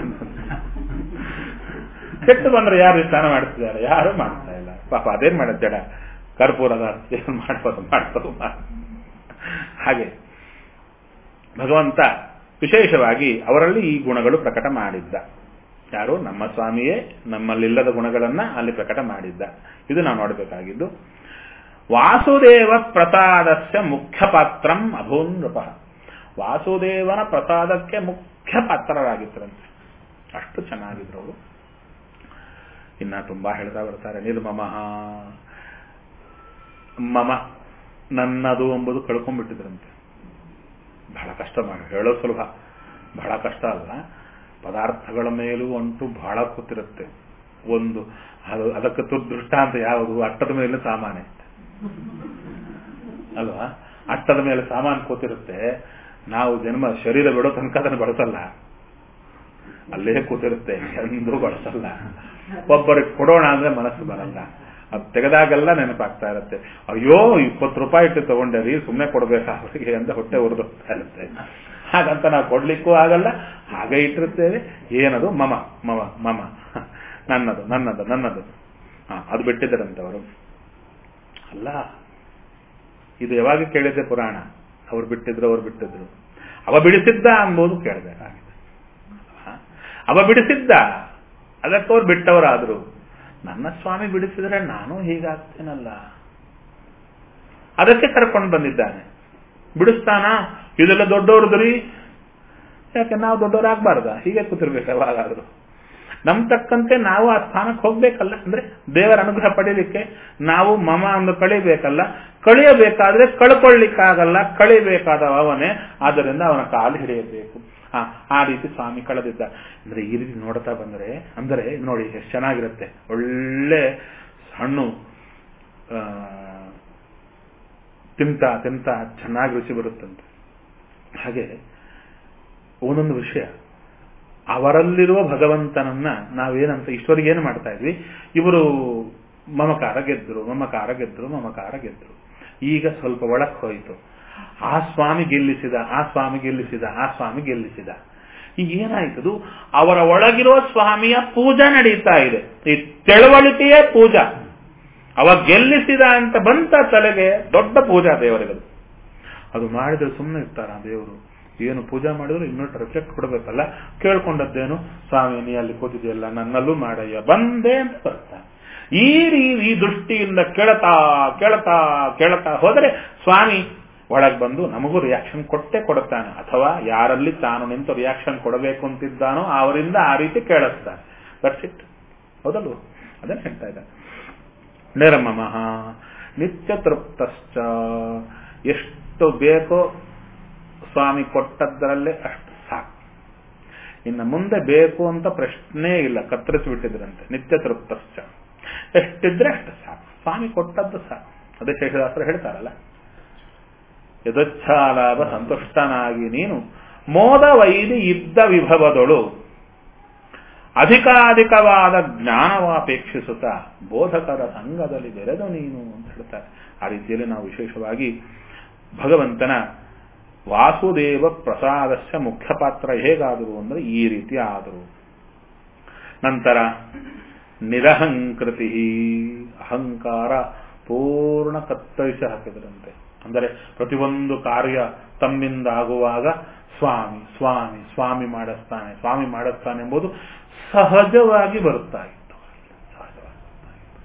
ಸಿಟ್ಟು ಬಂದ್ರೆ ಯಾರು ಸ್ನಾನ ಮಾಡ್ತಿದ್ದಾರೆ ಯಾರು ಮಾಡ್ತಾ ಇಲ್ಲ ಪಾಪ ಅದೇನ್ ಮಾಡೋದು ಜಡ ಕರ್ಪೂರದ ಏನು ಮಾಡ್ಬೋದು ಮಾಡ್ಬೋದು ಹಾಗೆ ಭಗವಂತ ವಿಶೇಷವಾಗಿ ಅವರಲ್ಲಿ ಈ ಗುಣಗಳು ಪ್ರಕಟ ಮಾಡಿದ್ದ ಯಾರು ನಮ್ಮ ಸ್ವಾಮಿಯೇ ನಮ್ಮಲ್ಲಿಲ್ಲದ ಗುಣಗಳನ್ನ ಅಲ್ಲಿ ಪ್ರಕಟ ಮಾಡಿದ್ದ ಇದು ನಾವು ನೋಡಬೇಕಾಗಿದ್ದು ವಾಸುದೇವ ಪ್ರಸಾದಸ್ಯ ಮುಖ್ಯ ಪಾತ್ರಂ ಅಭೂನ್ ನೃಪ ವಾಸುದೇವನ ಪ್ರಸಾದಕ್ಕೆ ಮುಖ್ಯ ಪಾತ್ರರಾಗಿದ್ದರಂತೆ ಅಷ್ಟು ಚೆನ್ನಾಗಿದ್ರು ಅವರು ಇನ್ನ ತುಂಬಾ ಹೇಳ್ತಾ ಬರ್ತಾರೆ ನಿರ್ಮಮ ಮಮ ನನ್ನದು ಎಂಬುದು ಕಳ್ಕೊಂಡ್ಬಿಟ್ಟಿದ್ರಂತೆ ಬಹಳ ಕಷ್ಟ ಮಾಡಿ ಹೇಳೋದು ಸುಲಭ ಬಹಳ ಕಷ್ಟ ಅಲ್ಲ ಪದಾರ್ಥಗಳ ಮೇಲೂ ಅಂಟು ಬಹಳ ಕೂತಿರುತ್ತೆ ಒಂದು ಅದು ಅದಕ್ಕೆ ದೃಷ್ಟಾಂತ ಯಾವುದು ಅಟ್ಟದ ಮೇಲೆ ಸಾಮಾನೆ ಅಲ್ವಾ ಅಟ್ಟದ ಮೇಲೆ ಸಾಮಾನು ಕೂತಿರುತ್ತೆ ನಾವು ಜನ್ಮ ಶರೀರ ಬಿಡೋ ತನಕ ಅದನ್ನು ಬಳಸಲ್ಲ ಅಲ್ಲೇ ಕೂತಿರುತ್ತೆ ಎಂದೂ ಬಳಸಲ್ಲ ಒಬ್ಬರಿಗೆ ಕೊಡೋಣ ಅಂದ್ರೆ ಮನಸ್ಸು ಬರಲ್ಲ ಅದು ತೆಗೆದಾಗೆಲ್ಲ ನೆನಪಾಗ್ತಾ ಇರುತ್ತೆ ಅಯ್ಯೋ ಇಪ್ಪತ್ತು ರೂಪಾಯಿ ಇಟ್ಟು ತಗೊಂಡೆ ರೀ ಸುಮ್ಮನೆ ಕೊಡ್ಬೇಕಾ ಅವರಿಗೆ ಅಂತ ಹೊಟ್ಟೆ ಉರಿದೋಗ್ತಾ ಇರುತ್ತೆ ಹಾಗಂತ ನಾವು ಕೊಡ್ಲಿಕ್ಕೂ ಆಗಲ್ಲ ಹಾಗೆ ಇಟ್ಟಿರ್ತೇವೆ ಏನದು ಮಮ ಮಮ ಮಮ ನನ್ನದು ನನ್ನದು ನನ್ನದು ಹಾ ಅದು ಬಿಟ್ಟಿದ್ದರಂತವರು ಅಲ್ಲ ಇದು ಯಾವಾಗ ಕೇಳಿದ್ದೆ ಪುರಾಣ ಅವ್ರು ಬಿಟ್ಟಿದ್ರು ಅವ್ರು ಬಿಟ್ಟಿದ್ರು ಅವ ಬಿಡಿಸಿದ್ದ ಅಂಬೋದು ಕೇಳಬೇಕಾಗಿದೆ ಅವ ಬಿಡಿಸಿದ್ದ ಅದಕ್ಕೆ ಅವ್ರು ಬಿಟ್ಟವರಾದ್ರು ನನ್ನ ಸ್ವಾಮಿ ಬಿಡಿಸಿದ್ರೆ ನಾನು ಹೀಗಾಗ್ತೇನಲ್ಲ ಅದಕ್ಕೆ ಕರ್ಕೊಂಡು ಬಂದಿದ್ದಾನೆ ಬಿಡಿಸ್ತಾನ ಇದೆಲ್ಲ ದೊಡ್ಡವ್ರದ್ರಿ ಯಾಕೆ ನಾವು ದೊಡ್ಡವರಾಗಬಾರ್ದ ಹೀಗೆ ಕೂತಿರ್ಬೇಕು ಯಾವಾಗಾದ್ರೂ ನಮ್ ತಕ್ಕಂತೆ ನಾವು ಆ ಸ್ಥಾನಕ್ಕೆ ಹೋಗ್ಬೇಕಲ್ಲ ಅಂದ್ರೆ ದೇವರ ಅನುಗ್ರಹ ಪಡೀಲಿಕ್ಕೆ ನಾವು ಮಮ ಒಂದು ಕಳಿಬೇಕಲ್ಲ ಕಳಿಯಬೇಕಾದ್ರೆ ಕಳ್ಕೊಳ್ಳಿಕ್ಕಾಗಲ್ಲ ಕಳಿಬೇಕಾದವ ಅವನೇ ಆದ್ದರಿಂದ ಅವನ ಕಾಲು ಹಿಡಿಯಬೇಕು ಆ ಆ ರೀತಿ ಸ್ವಾಮಿ ಕಳೆದಿದ್ದ ಅಂದ್ರೆ ಈ ರೀತಿ ನೋಡ್ತಾ ಬಂದ್ರೆ ಅಂದ್ರೆ ನೋಡಿ ಎಷ್ಟು ಚೆನ್ನಾಗಿರುತ್ತೆ ಒಳ್ಳೆ ಹಣ್ಣು ತಿಂತ ತಿಂತ ಚೆನ್ನಾಗಿ ರುಚಿ ಬರುತ್ತಂತೆ ಹಾಗೆ ಒಂದೊಂದು ವಿಷಯ ಅವರಲ್ಲಿರುವ ಭಗವಂತನನ್ನ ನಾವೇನಂತ ಈಶ್ವರಿಗೆ ಏನು ಮಾಡ್ತಾ ಇದ್ವಿ ಇವರು ಮಮಕಾರ ಗೆದ್ರು ಮಮಕಾರ ಗೆದ್ರು ಮಮಕಾರ ಗೆದ್ರು ಈಗ ಸ್ವಲ್ಪ ಒಳಕ್ ಹೋಯಿತು ಆ ಸ್ವಾಮಿ ಗೆಲ್ಲಿಸಿದ ಆ ಸ್ವಾಮಿ ಗೆಲ್ಲಿಸಿದ ಆ ಸ್ವಾಮಿ ಗೆಲ್ಲಿಸಿದ ಈಗ ಏನಾಯ್ತದು ಅವರ ಒಳಗಿರುವ ಸ್ವಾಮಿಯ ಪೂಜಾ ನಡೀತಾ ಇದೆ ಈ ತಿಳುವಳಿಕೆಯೇ ಪೂಜಾ ಅವ ಗೆಲ್ಲಿಸಿದ ಅಂತ ಬಂತ ತಲೆಗೆ ದೊಡ್ಡ ಪೂಜಾ ದೇವರಿಗದು ಅದು ಮಾಡಿದ್ರೆ ಸುಮ್ಮನೆ ಇರ್ತಾರ ದೇವರು ಏನು ಪೂಜಾ ಮಾಡಿದ್ರು ಇನ್ನೊಟ್ಟು ರೆಫ್ಲೆಕ್ಟ್ ಕೊಡಬೇಕಲ್ಲ ಕೇಳ್ಕೊಂಡದ್ದೇನು ಸ್ವಾಮಿ ನೀ ಅಲ್ಲಿ ಕೂತಿದೆಯಲ್ಲ ನನ್ನಲ್ಲೂ ಮಾಡಯ್ಯ ಬಂದೆ ಅಂತ ಬರ್ತಾನೆ ಈ ಈ ದೃಷ್ಟಿಯಿಂದ ಕೇಳತಾ ಕೇಳತಾ ಕೇಳತಾ ಹೋದರೆ ಸ್ವಾಮಿ ಒಳಗೆ ಬಂದು ನಮಗೂ ರಿಯಾಕ್ಷನ್ ಕೊಟ್ಟೆ ಕೊಡುತ್ತಾನೆ ಅಥವಾ ಯಾರಲ್ಲಿ ತಾನು ನಿಂತು ರಿಯಾಕ್ಷನ್ ಕೊಡಬೇಕು ಅಂತಿದ್ದಾನೋ ಅವರಿಂದ ಆ ರೀತಿ ಕೇಳಿಸ್ತಾನೆ ದಟ್ಸ್ ಇಟ್ ಹೌದಲ್ವ ಅದನ್ನ ಹೇಳ್ತಾ ಇದ್ದ ನಿರಮಮಃ ನಿತ್ಯ ತೃಪ್ತಶ್ಚ ಎಷ್ಟು ಬೇಕೋ ಸ್ವಾಮಿ ಕೊಟ್ಟದ್ದರಲ್ಲೇ ಅಷ್ಟು ಸಾಕು ಇನ್ನು ಮುಂದೆ ಬೇಕು ಅಂತ ಪ್ರಶ್ನೆ ಇಲ್ಲ ಕತ್ತರಿಸಿ ಬಿಟ್ಟಿದ್ರಂತೆ ನಿತ್ಯ ತೃಪ್ತಶ್ಚ ಎಷ್ಟಿದ್ರೆ ಅಷ್ಟು ಸಾಕು ಸ್ವಾಮಿ ಕೊಟ್ಟದ್ದು ಸಾಕು ಅದೇ ಶೇಷದಾಸರು ಹೇಳ್ತಾರಲ್ಲ ಯದಚ್ಛಾಲಾಭ ಸಂತುಷ್ಟನಾಗಿ ನೀನು ಮೋದವೈದಿ ಇದ್ದ ವಿಭವದೊಳು ಅಧಿಕಾಧಿಕವಾದ ಜ್ಞಾನವಾಪೇಕ್ಷಿಸುತ್ತಾ ಬೋಧಕರ ಸಂಘದಲ್ಲಿ ಬೆರೆದು ನೀನು ಅಂತ ಹೇಳ್ತಾರೆ ಆ ರೀತಿಯಲ್ಲಿ ನಾವು ವಿಶೇಷವಾಗಿ ಭಗವಂತನ ವಾಸುದೇವ ಪ್ರಸಾದಸ್ಯ ಮುಖ್ಯ ಪಾತ್ರ ಹೇಗಾದರು ಅಂದರೆ ಈ ರೀತಿ ಆದರು ನಂತರ ನಿರಹಂಕೃತಿ ಅಹಂಕಾರ ಪೂರ್ಣ ಕತ್ತರಿಸಿ ಹಾಕಿದ್ರಂತೆ ಅಂದರೆ ಪ್ರತಿಯೊಂದು ಕಾರ್ಯ ತಮ್ಮಿಂದ ಆಗುವಾಗ ಸ್ವಾಮಿ ಸ್ವಾಮಿ ಸ್ವಾಮಿ ಮಾಡಿಸ್ತಾನೆ ಸ್ವಾಮಿ ಮಾಡಿಸ್ತಾನೆ ಎಂಬುದು ಸಹಜವಾಗಿ ಬರುತ್ತಾ ಇತ್ತು ಸಹಜವಾಗಿ ಬರ್ತಾ ಇತ್ತು.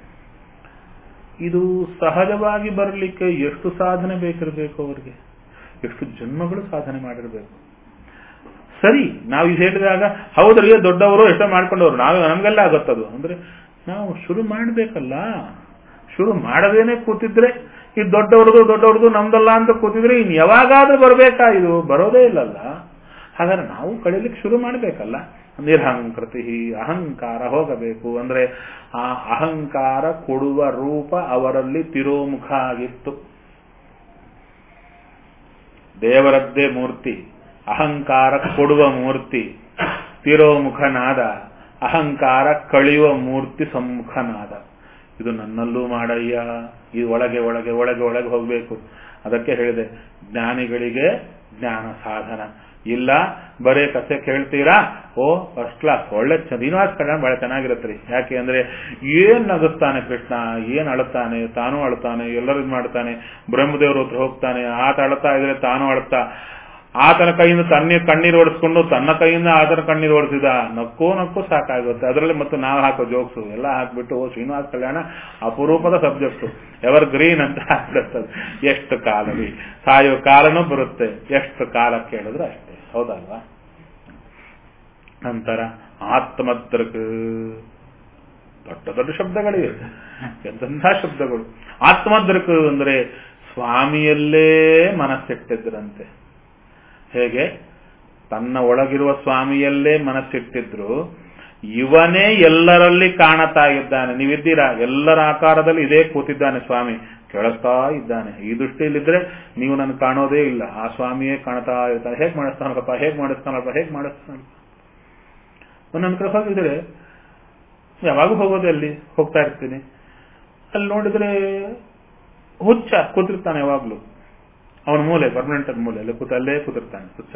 ಇದು ಸಹಜವಾಗಿ ಬರಲಿಕ್ಕೆ ಎಷ್ಟು ಸಾಧನೆ ಬೇಕಿರಬೇಕು ಅವರಿಗೆ ಎಷ್ಟು ಜನ್ಮಗಳು ಸಾಧನೆ ಮಾಡಿರಬೇಕು ಸರಿ ನಾವು ಇದು ಹೇಳಿದಾಗ ಹೌದ್ರಿ ದೊಡ್ಡವರು ಎಷ್ಟೋ ಮಾಡ್ಕೊಂಡವ್ರು ನಾವೇ ನಮಗೆಲ್ಲ ಆಗುತ್ತದು ಅಂದ್ರೆ ನಾವು ಶುರು ಮಾಡಬೇಕಲ್ಲ ಶುರು ಮಾಡದೇನೆ ಕೂತಿದ್ರೆ ಈ ದೊಡ್ಡವ್ರದು ದೊಡ್ಡವ್ರದು ನಮ್ದಲ್ಲ ಅಂತ ಕೂತಿದ್ರೆ ಇನ್ ಯಾವಾಗಾದ್ರೂ ಬರ್ಬೇಕಾ ಇದು ಬರೋದೇ ಇಲ್ಲಲ್ಲ ಹಾಗಾದ್ರೆ ನಾವು ಕಳೀಲಿಕ್ಕೆ ಶುರು ಮಾಡಬೇಕಲ್ಲ ನಿರಹಂಕೃತಿ ಅಹಂಕಾರ ಹೋಗಬೇಕು ಅಂದ್ರೆ ಆ ಅಹಂಕಾರ ಕೊಡುವ ರೂಪ ಅವರಲ್ಲಿ ತಿರೋಮುಖ ಆಗಿತ್ತು ದೇವರದ್ದೇ ಮೂರ್ತಿ ಅಹಂಕಾರ ಕೊಡುವ ಮೂರ್ತಿ ತಿರೋಮುಖನಾದ ಅಹಂಕಾರ ಕಳೆಯುವ ಮೂರ್ತಿ ಸಮ್ಮುಖನಾದ ಇದು ನನ್ನಲ್ಲೂ ಮಾಡಯ್ಯ ಈ ಒಳಗೆ ಒಳಗೆ ಒಳಗೆ ಒಳಗೆ ಹೋಗಬೇಕು ಅದಕ್ಕೆ ಹೇಳಿದೆ ಜ್ಞಾನಿಗಳಿಗೆ ಜ್ಞಾನ ಸಾಧನ ಇಲ್ಲ ಬರೇ ಕಥೆ ಕೇಳ್ತೀರಾ ಓ ಫಸ್ಟ್ ಕ್ಲಾಸ್ ಒಳ್ಳೆ ಶ್ರೀನಿವಾಸ ಕಲ್ಯಾಣ ಬಹಳ ಚೆನ್ನಾಗಿರುತ್ತೆ ಯಾಕೆ ಅಂದ್ರೆ ಏನ್ ನಗುತ್ತಾನೆ ಕೃಷ್ಣ ಏನ್ ಅಳುತ್ತಾನೆ ತಾನು ಅಳುತ್ತಾನೆ ಎಲ್ಲರೂ ಇದ್ ಮಾಡ್ತಾನೆ ಬ್ರಹ್ಮದೇವ್ರ ಹತ್ರ ಹೋಗ್ತಾನೆ ಆತ ಅಳ್ತಾ ಇದ್ರೆ ತಾನು ಅಳ್ತಾ ಆತನ ಕೈಯಿಂದ ತನ್ನ ಕಣ್ಣೀರು ಓಡಿಸ್ಕೊಂಡು ತನ್ನ ಕೈಯಿಂದ ಆತನ ಕಣ್ಣೀರು ಓಡಿಸಿದ ನಕ್ಕೋ ನಕ್ಕೋ ಸಾಕಾಗುತ್ತೆ ಅದರಲ್ಲಿ ಮತ್ತು ನಾವು ಹಾಕೋ ಜೋಕ್ಸು ಎಲ್ಲ ಹಾಕ್ಬಿಟ್ಟು ಓ ಶ್ರೀನಿವಾಸ ಕಲ್ಯಾಣ ಅಪರೂಪದ ಸಬ್ಜೆಕ್ಟು ಎವರ್ ಗ್ರೀನ್ ಅಂತ ಹಾಕ್ಬಿಡುತ್ತದೆ ಎಷ್ಟು ಕಾಲವಿ ಸಾಯೋ ಕಾಲನೂ ಬರುತ್ತೆ ಎಷ್ಟು ಕಾಲ ಕೇಳಿದ್ರೆ ಅಷ್ಟೇ ಹೌದಲ್ವಾ ನಂತರ ಆತ್ಮದ್ರಕ್ ದೊಡ್ಡ ದೊಡ್ಡ ಶಬ್ದಗಳಿವೆ ಎಂತೆಂಥ ಶಬ್ದಗಳು ಆತ್ಮದ್ರಕ್ ಅಂದ್ರೆ ಸ್ವಾಮಿಯಲ್ಲೇ ಮನಸ್ಸಿಟ್ಟಿದ್ರಂತೆ ಹೇಗೆ ತನ್ನ ಒಳಗಿರುವ ಸ್ವಾಮಿಯಲ್ಲೇ ಮನಸ್ಸಿಟ್ಟಿದ್ರು ಇವನೇ ಎಲ್ಲರಲ್ಲಿ ಕಾಣತಾ ಇದ್ದಾನೆ ನೀವಿದ್ದೀರಾ ಎಲ್ಲರ ಆಕಾರದಲ್ಲಿ ಇದೇ ಕೂತಿದ್ದಾನೆ ಸ್ವಾಮಿ ಕೇಳಿಸ್ತಾ ಇದ್ದಾನೆ ಈ ದೃಷ್ಟಿಯಲ್ಲಿದ್ರೆ ನೀವು ನನ್ನ ಕಾಣೋದೇ ಇಲ್ಲ ಆ ಸ್ವಾಮಿಯೇ ಕಾಣ್ತಾ ಇರ್ತಾನೆ ಹೇಗ್ ಮಾಡಿಸ್ತಾನಪ್ಪ ಹೇಗ್ ಮಾಡಿಸ್ತಾನಪ್ಪ ಹೇಗ್ ಮಾಡಿಸ್ತಾನಪ್ಪ ಒಂದೊಂದು ಕಡೆ ಹೋಗಿದ್ರೆ ಯಾವಾಗೂ ಹೋಗೋದೆ ಅಲ್ಲಿ ಹೋಗ್ತಾ ಇರ್ತೀನಿ ಅಲ್ಲಿ ನೋಡಿದ್ರೆ ಹುಚ್ಚ ಕೂತಿರ್ತಾನೆ ಯಾವಾಗ್ಲೂ ಅವನ ಮೂಲೆ ಪರ್ಮನೆಂಟ್ ಮೂಲೆ ಅಲ್ಲಿ ಕೂತ ಅಲ್ಲೇ ಕೂತಿರ್ತಾನೆ ಹುಚ್ಚ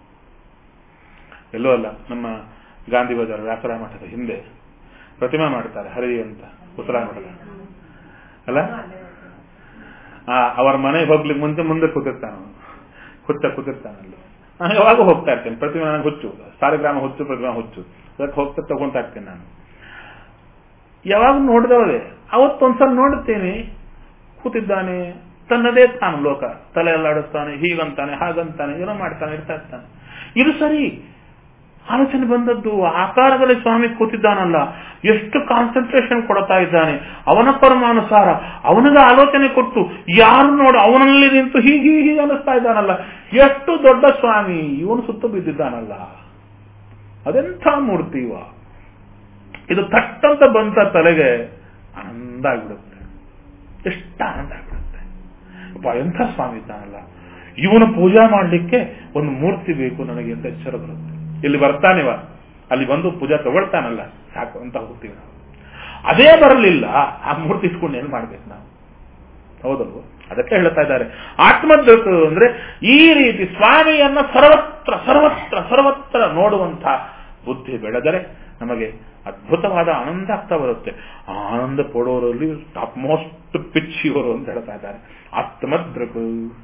ಎಲ್ಲೋ ಅಲ್ಲ ನಮ್ಮ ಗಾಂಧಿ ಬಜಾರ್ ವ್ಯಾಸರಾಯ ಮಠದ ಹಿಂದೆ ಪ್ರತಿಮಾ ಮಾಡ್ತಾರೆ ಹರಿ ಅಂತ ಕುಸರಾಯ ಮಠದ ಅಲ್ಲ ಆ ಅವರ ಮನೆಗೆ ಹೋಗ್ಲಿಕ್ಕೆ ಮುಂಚೆ ಮುಂದೆ ಕೂತಿರ್ತಾನ ಅವನು ಹುಚ್ಚ ಕೂತಿರ್ತಾನಲ್ಲ ನಾನು ಯಾವಾಗ ಹೋಗ್ತಾ ಇರ್ತೇನೆ ಪ್ರತಿಮಾ ನನಗೆ ಹುಚ್ಚು ಸಾಲಿಗ್ರಾಮ ಹುಚ್ಚು ಪ್ರತಿಮಾ ಹುಚ್ಚು ಅದಕ್ಕೆ ಹೋಗ್ತಾ ತಗೊಂತಾ ಇರ್ತೇನೆ ನಾನು ಯಾವಾಗ ನೋಡಿದವಳೆ ಅವತ್ತೊಂದ್ಸಲ ನೋಡುತ್ತೇನೆ ಕೂತಿದ್ದಾನೆ ತನ್ನದೇ ತಾನು ಲೋಕ ತಲೆ ಎಲ್ಲಾಡಿಸ್ತಾನೆ ಹೀಗಂತಾನೆ ಹಾಗಂತಾನೆ ಏನೋ ಮಾಡ್ತಾನೆ ಇರ್ತಾ ಇರ್ತಾನೆ ಇದು ಸರಿ ಆಲೋಚನೆ ಬಂದದ್ದು ಆಕಾರದಲ್ಲಿ ಸ್ವಾಮಿ ಕೂತಿದ್ದಾನಲ್ಲ ಎಷ್ಟು ಕಾನ್ಸಂಟ್ರೇಷನ್ ಕೊಡ್ತಾ ಇದ್ದಾನೆ ಅವನ ಕರ್ಮಾನುಸಾರ ಅವನಿಗೆ ಆಲೋಚನೆ ಕೊಟ್ಟು ಯಾರು ನೋಡು ಅವನಲ್ಲಿ ನಿಂತು ಹೀಗೆ ಹೀಗೆ ಅನ್ನಿಸ್ತಾ ಇದ್ದಾನಲ್ಲ ಎಷ್ಟು ದೊಡ್ಡ ಸ್ವಾಮಿ ಇವನು ಸುತ್ತು ಬಿದ್ದಿದ್ದಾನಲ್ಲ ಅದೆಂಥ ಮೂರ್ತಿ ಇವ ಇದು ತಟ್ಟಂತ ಬಂತ ತಲೆಗೆ ಆನಂದ ಆಗ್ಬಿಡುತ್ತೆ ಎಷ್ಟು ಆನಂದ ಆಗ್ಬಿಡುತ್ತೆ ಅಪ್ಪ ಎಂಥ ಸ್ವಾಮಿ ಇದ್ದಾನಲ್ಲ ಇವನು ಪೂಜಾ ಮಾಡಲಿಕ್ಕೆ ಒಂದು ಮೂರ್ತಿ ಬೇಕು ನನಗೆ ಅಂತ ಎಚ್ಚರ ಬರುತ್ತೆ ಇಲ್ಲಿ ಬರ್ತಾನಿವ ಅಲ್ಲಿ ಬಂದು ಪೂಜಾ ತಗೊಳ್ತಾನಲ್ಲ ಸಾಕು ಅಂತ ಹೋಗ್ತೀವಿ ನಾವು ಅದೇ ಬರಲಿಲ್ಲ ಆ ಮೂರ್ತಿ ಇಟ್ಕೊಂಡು ಏನ್ ಮಾಡ್ಬೇಕು ನಾವು ಹೌದಲ್ವ ಅದಕ್ಕೆ ಹೇಳ್ತಾ ಇದ್ದಾರೆ ಆತ್ಮದೃಕ್ ಅಂದ್ರೆ ಈ ರೀತಿ ಸ್ವಾಮಿಯನ್ನ ಸರ್ವತ್ರ ಸರ್ವತ್ರ ಸರ್ವತ್ರ ನೋಡುವಂತ ಬುದ್ಧಿ ಬೆಳೆದರೆ ನಮಗೆ ಅದ್ಭುತವಾದ ಆನಂದ ಆಗ್ತಾ ಬರುತ್ತೆ ಆ ಆನಂದ ಕೊಡೋರಲ್ಲಿ ಟಾಪ್ ಮೋಸ್ಟ್ ಪಿಚ್ ಇವರು ಅಂತ ಹೇಳ್ತಾ ಇದ್ದಾರೆ ಆತ್ಮದೃಕ್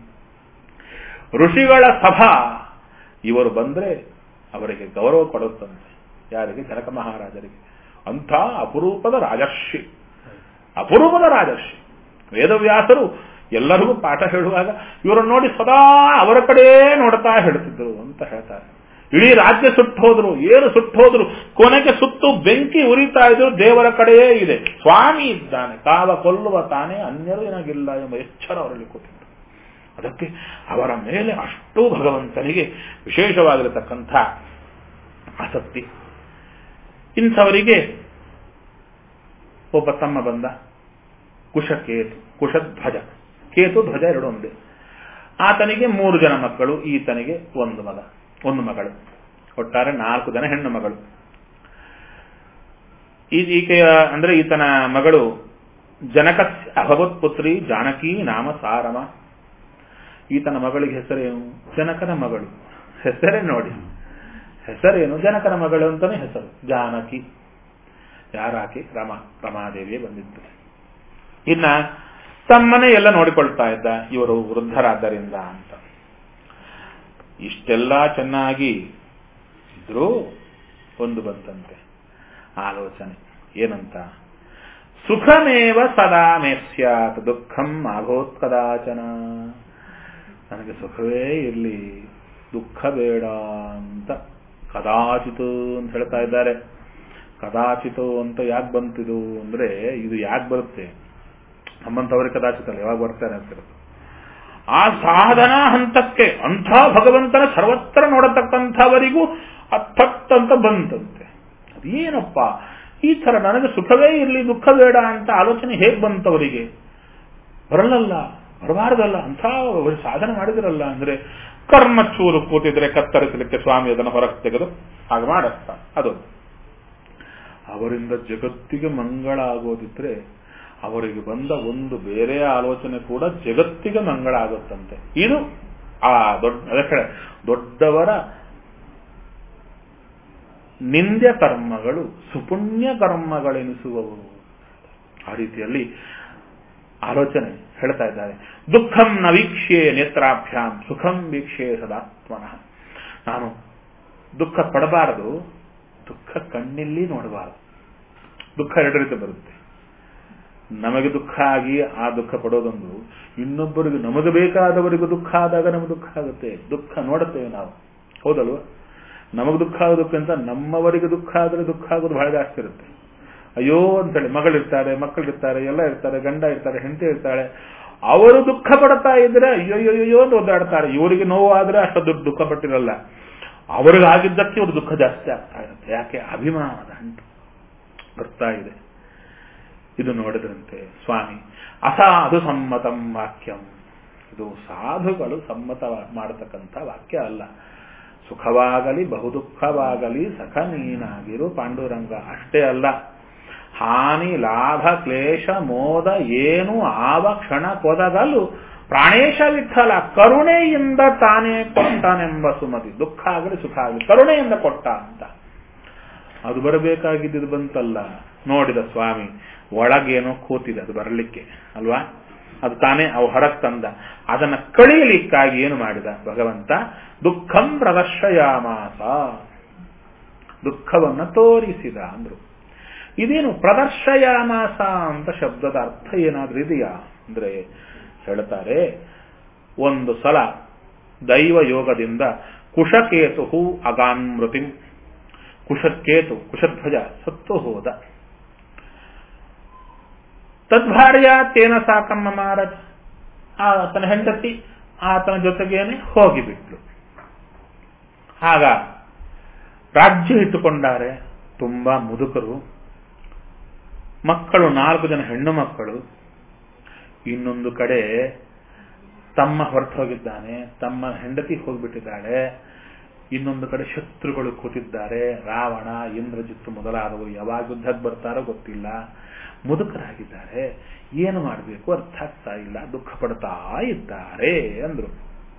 ಋಷಿಗಳ ಸಭಾ ಇವರು ಬಂದ್ರೆ ಅವರಿಗೆ ಗೌರವ ಕೊಡುತ್ತಂತೆ ಯಾರಿಗೆ ಜನಕ ಮಹಾರಾಜರಿಗೆ ಅಂಥ ಅಪರೂಪದ ರಾಜರ್ಷಿ ಅಪರೂಪದ ರಾಜರ್ಷಿ ವೇದವ್ಯಾಸರು ಎಲ್ಲರಿಗೂ ಪಾಠ ಹೇಳುವಾಗ ಇವರನ್ನು ನೋಡಿ ಸದಾ ಅವರ ಕಡೆ ನೋಡ್ತಾ ಹೇಳ್ತಿದ್ರು ಅಂತ ಹೇಳ್ತಾರೆ ಇಡೀ ರಾಜ್ಯ ಸುಟ್ಟು ಹೋದ್ರು ಏನು ಸುಟ್ಟು ಹೋದ್ರು ಕೊನೆಗೆ ಸುತ್ತು ಬೆಂಕಿ ಉರಿತಾ ಇದ್ರು ದೇವರ ಕಡೆಯೇ ಇದೆ ಸ್ವಾಮಿ ಇದ್ದಾನೆ ಕಾವ ಕೊಲ್ಲುವ ತಾನೇ ಅನ್ಯರು ಏನಾಗಿಲ್ಲ ಎಂಬ ಎಚ್ಚರ ಅವರಲ್ಲಿ ಕೊಟ್ಟಿದ್ರು ಅದಕ್ಕೆ ಅವರ ಮೇಲೆ ಅಷ್ಟು ಭಗವಂತನಿಗೆ ವಿಶೇಷವಾಗಿರತಕ್ಕಂಥ ಆಸಕ್ತಿ ಇಂಥವರಿಗೆ ಒಬ್ಬ ತಮ್ಮ ಬಂದ ಕುಶಕೇತು ಕುಶಧ್ವಜ ಕೇತು ಧ್ವಜ ಎರಡು ಒಂದೇ ಆತನಿಗೆ ಮೂರು ಜನ ಮಕ್ಕಳು ಈತನಿಗೆ ಒಂದು ಮಗ ಒಂದು ಮಗಳು ಒಟ್ಟಾರೆ ನಾಲ್ಕು ಜನ ಹೆಣ್ಣು ಮಗಳು ಈಕೆಯ ಅಂದ್ರೆ ಈತನ ಮಗಳು ಜನಕ ಅಭವತ್ ಪುತ್ರಿ ಜಾನಕಿ ನಾಮ ಸಾರಮ ಈತನ ಮಗಳಿಗೆ ಹೆಸರೇನು ಜನಕನ ಮಗಳು ಹೆಸರೇ ನೋಡಿ ಹೆಸರೇನು ಜನಕನ ಮಗಳು ಅಂತಾನೆ ಹೆಸರು ಜಾನಕಿ ಯಾರಾಕಿ ರಮ ರಮಾದೇವಿಯೇ ಬಂದಿದ್ದು ಇನ್ನ ತಮ್ಮನೆ ಎಲ್ಲ ನೋಡಿಕೊಳ್ತಾ ಇದ್ದ ಇವರು ವೃದ್ಧರಾದ್ದರಿಂದ ಅಂತ ಇಷ್ಟೆಲ್ಲ ಚೆನ್ನಾಗಿ ಇದ್ರೂ ಒಂದು ಬಂತಂತೆ ಆಲೋಚನೆ ಏನಂತ ಸುಖಮೇವ ಸದಾ ಮೇ ಸ್ಯಾತ್ ದುಃಖಂ ಆಗೋತ್ ಕದಾಚನ ನನಗೆ ಸುಖವೇ ಇರಲಿ ದುಃಖ ಬೇಡ ಅಂತ ಕದಾಚಿತು ಅಂತ ಹೇಳ್ತಾ ಇದ್ದಾರೆ ಕದಾಚಿತು ಅಂತ ಯಾಕೆ ಬಂತಿದು ಅಂದ್ರೆ ಇದು ಯಾಕೆ ಬರುತ್ತೆ ನಮ್ಮಂತವ್ರಿಗೆ ಕದಾಚಿತಲ್ಲ ಯಾವಾಗ ಬರ್ತಾರೆ ಅಂತಿರೋದು ಆ ಸಾಧನಾ ಹಂತಕ್ಕೆ ಅಂಥ ಭಗವಂತನ ಸರ್ವತ್ರ ನೋಡತಕ್ಕಂಥವರಿಗೂ ಅಥಟ್ ಅಂತ ಬಂತಂತೆ ಅದೇನಪ್ಪ ಈ ತರ ನನಗೆ ಸುಖವೇ ಇರಲಿ ದುಃಖ ಬೇಡ ಅಂತ ಆಲೋಚನೆ ಹೇಗೆ ಬಂತವರಿಗೆ ಬರಲ್ಲಲ್ಲ ಬರಬಾರದಲ್ಲ ಅಂಥ ಅವರು ಸಾಧನೆ ಮಾಡಿದ್ರಲ್ಲ ಅಂದ್ರೆ ಕರ್ಮ ಚೂರು ಕೂತಿದ್ರೆ ಕತ್ತರಿಸಲಿಕ್ಕೆ ಸ್ವಾಮಿ ಅದನ್ನು ಹೊರಗೆ ತೆಗೆದು ಹಾಗೆ ಮಾಡತ್ತ ಅದು ಅವರಿಂದ ಜಗತ್ತಿಗೆ ಮಂಗಳ ಆಗೋದಿದ್ರೆ ಅವರಿಗೆ ಬಂದ ಒಂದು ಬೇರೆ ಆಲೋಚನೆ ಕೂಡ ಜಗತ್ತಿಗೆ ಮಂಗಳ ಆಗುತ್ತಂತೆ ಇದು ಆ ದೊಡ್ಡ ಅದಕ್ಕೆ ದೊಡ್ಡವರ ನಿಂದ್ಯ ಕರ್ಮಗಳು ಸುಪುಣ್ಯ ಕರ್ಮಗಳೆನಿಸುವವು ಆ ರೀತಿಯಲ್ಲಿ ಆಲೋಚನೆ ಹೇಳ್ತಾ ಇದ್ದಾರೆ ದುಃಖಂ ನ ವೀಕ್ಷ್ಯೆ ನೇತ್ರಾಭ್ಯಾಂ ಸುಖಂ ವೀಕ್ಷ್ಯೆ ಸದಾತ್ಮನಃ ನಾನು ದುಃಖ ಪಡಬಾರದು ದುಃಖ ಕಣ್ಣಲ್ಲಿ ನೋಡಬಾರದು ದುಃಖ ಎರಡು ರೀತಿ ಬರುತ್ತೆ ನಮಗೆ ದುಃಖ ಆಗಿ ಆ ದುಃಖ ಪಡೋದೊಂದು ಇನ್ನೊಬ್ಬರಿಗೆ ನಮಗೆ ಬೇಕಾದವರಿಗೂ ದುಃಖ ಆದಾಗ ನಮಗೆ ದುಃಖ ಆಗುತ್ತೆ ದುಃಖ ನೋಡುತ್ತೇವೆ ನಾವು ಹೌದಲ್ವ ನಮಗೆ ದುಃಖ ಆಗೋದಕ್ಕಿಂತ ನಮ್ಮವರಿಗೆ ದುಃಖ ಆದರೆ ದುಃಖ ಆಗೋದು ಬಹಳ ಜಾಸ್ತಿ ಇರುತ್ತೆ ಅಯ್ಯೋ ಅಂತೇಳಿ ಮಗಳಿರ್ತಾರೆ ಮಕ್ಕಳಿರ್ತಾರೆ ಎಲ್ಲ ಇರ್ತಾರೆ ಗಂಡ ಇರ್ತಾರೆ ಹೆಂಡತಿ ಇರ್ತಾಳೆ ಅವರು ದುಃಖ ಪಡ್ತಾ ಇದ್ರೆ ಅಯ್ಯೋಯ್ಯೋ ಅಂತ ಒದ್ದಾಡ್ತಾರೆ ಇವರಿಗೆ ನೋವು ಆದ್ರೆ ಅಷ್ಟು ದುಃಖ ಪಟ್ಟಿರಲ್ಲ ಅವರಿಗಾಗಿದ್ದಕ್ಕೆ ಇವರು ದುಃಖ ಜಾಸ್ತಿ ಆಗ್ತಾ ಇರುತ್ತೆ ಯಾಕೆ ಅಭಿಮಾನದ ಅಂಟು ಬರ್ತಾ ಇದೆ ಇದು ನೋಡಿದ್ರಂತೆ ಸ್ವಾಮಿ ಅಸಾಧು ಸಮ್ಮತಂ ವಾಕ್ಯಂ ಇದು ಸಾಧುಗಳು ಸಮ್ಮತ ಮಾಡತಕ್ಕಂಥ ವಾಕ್ಯ ಅಲ್ಲ ಸುಖವಾಗಲಿ ಬಹುದುಃಖವಾಗಲಿ ಸಖ ನೀನಾಗಿರು ಪಾಂಡುರಂಗ ಅಷ್ಟೇ ಅಲ್ಲ ಹಾನಿ ಲಾಭ ಕ್ಲೇಶ ಮೋದ ಏನು ಆವ ಕ್ಷಣ ಕೊದಗಲು ಪ್ರಾಣೇಶ ವಿಠಲ ಕರುಣೆಯಿಂದ ತಾನೇ ಕೊಟ್ಟನೆಂಬ ಸುಮತಿ ದುಃಖ ಆಗಲಿ ಸುಖ ಆಗಲಿ ಕರುಣೆಯಿಂದ ಕೊಟ್ಟ ಅಂತ ಅದು ಬರಬೇಕಾಗಿದ್ದು ಬಂತಲ್ಲ ನೋಡಿದ ಸ್ವಾಮಿ ಒಳಗೇನೋ ಕೂತಿದೆ ಅದು ಬರಲಿಕ್ಕೆ ಅಲ್ವಾ ಅದು ತಾನೇ ಅವು ಹೊರಗೆ ತಂದ ಅದನ್ನ ಕಳೀಲಿಕ್ಕಾಗಿ ಏನು ಮಾಡಿದ ಭಗವಂತ ದುಃಖಂ ಪ್ರದರ್ಶಯಾಮಾಸ ದುಃಖವನ್ನ ತೋರಿಸಿದ ಅಂದ್ರು ಇದೇನು ಪ್ರದರ್ಶಯಾಮಾಸ ಅಂತ ಶಬ್ದದ ಅರ್ಥ ಏನಾದ್ರೂ ಇದೆಯಾ ಅಂದ್ರೆ ಹೇಳ್ತಾರೆ ಒಂದು ಸಲ ದೈವ ಯೋಗದಿಂದ ಕುಶಕೇತು ಅಗಾನ್ಮೃತಿ ಕುಶಕೇತು ಕುಶಧ್ವಜ ಸತ್ತು ಹೋದ ತದ್ಭಾರ್ಯ ತೇನ ಸಾಕಮ್ಮ ಮಾರಜ ಆತನ ಹೆಂಡತಿ ಆತನ ಜೊತೆಗೇನೆ ಹೋಗಿಬಿಟ್ಲು ಆಗ ರಾಜ್ಯ ಇಟ್ಟುಕೊಂಡಾರೆ ತುಂಬಾ ಮುದುಕರು ಮಕ್ಕಳು ನಾಲ್ಕು ಜನ ಹೆಣ್ಣು ಮಕ್ಕಳು ಇನ್ನೊಂದು ಕಡೆ ತಮ್ಮ ಹೊರಟು ಹೋಗಿದ್ದಾನೆ ತಮ್ಮ ಹೆಂಡತಿ ಹೋಗ್ಬಿಟ್ಟಿದ್ದಾಳೆ ಇನ್ನೊಂದು ಕಡೆ ಶತ್ರುಗಳು ಕೂತಿದ್ದಾರೆ ರಾವಣ ಇಂದ್ರಜಿತ್ತು ಮೊದಲಾದವರು ಯಾವಾಗ ಯುದ್ಧಕ್ಕೆ ಬರ್ತಾರೋ ಗೊತ್ತಿಲ್ಲ ಮುದುಕರಾಗಿದ್ದಾರೆ ಏನು ಮಾಡಬೇಕು ಅರ್ಥ ಆಗ್ತಾ ಇಲ್ಲ ದುಃಖ ಪಡ್ತಾ ಇದ್ದಾರೆ ಅಂದ್ರು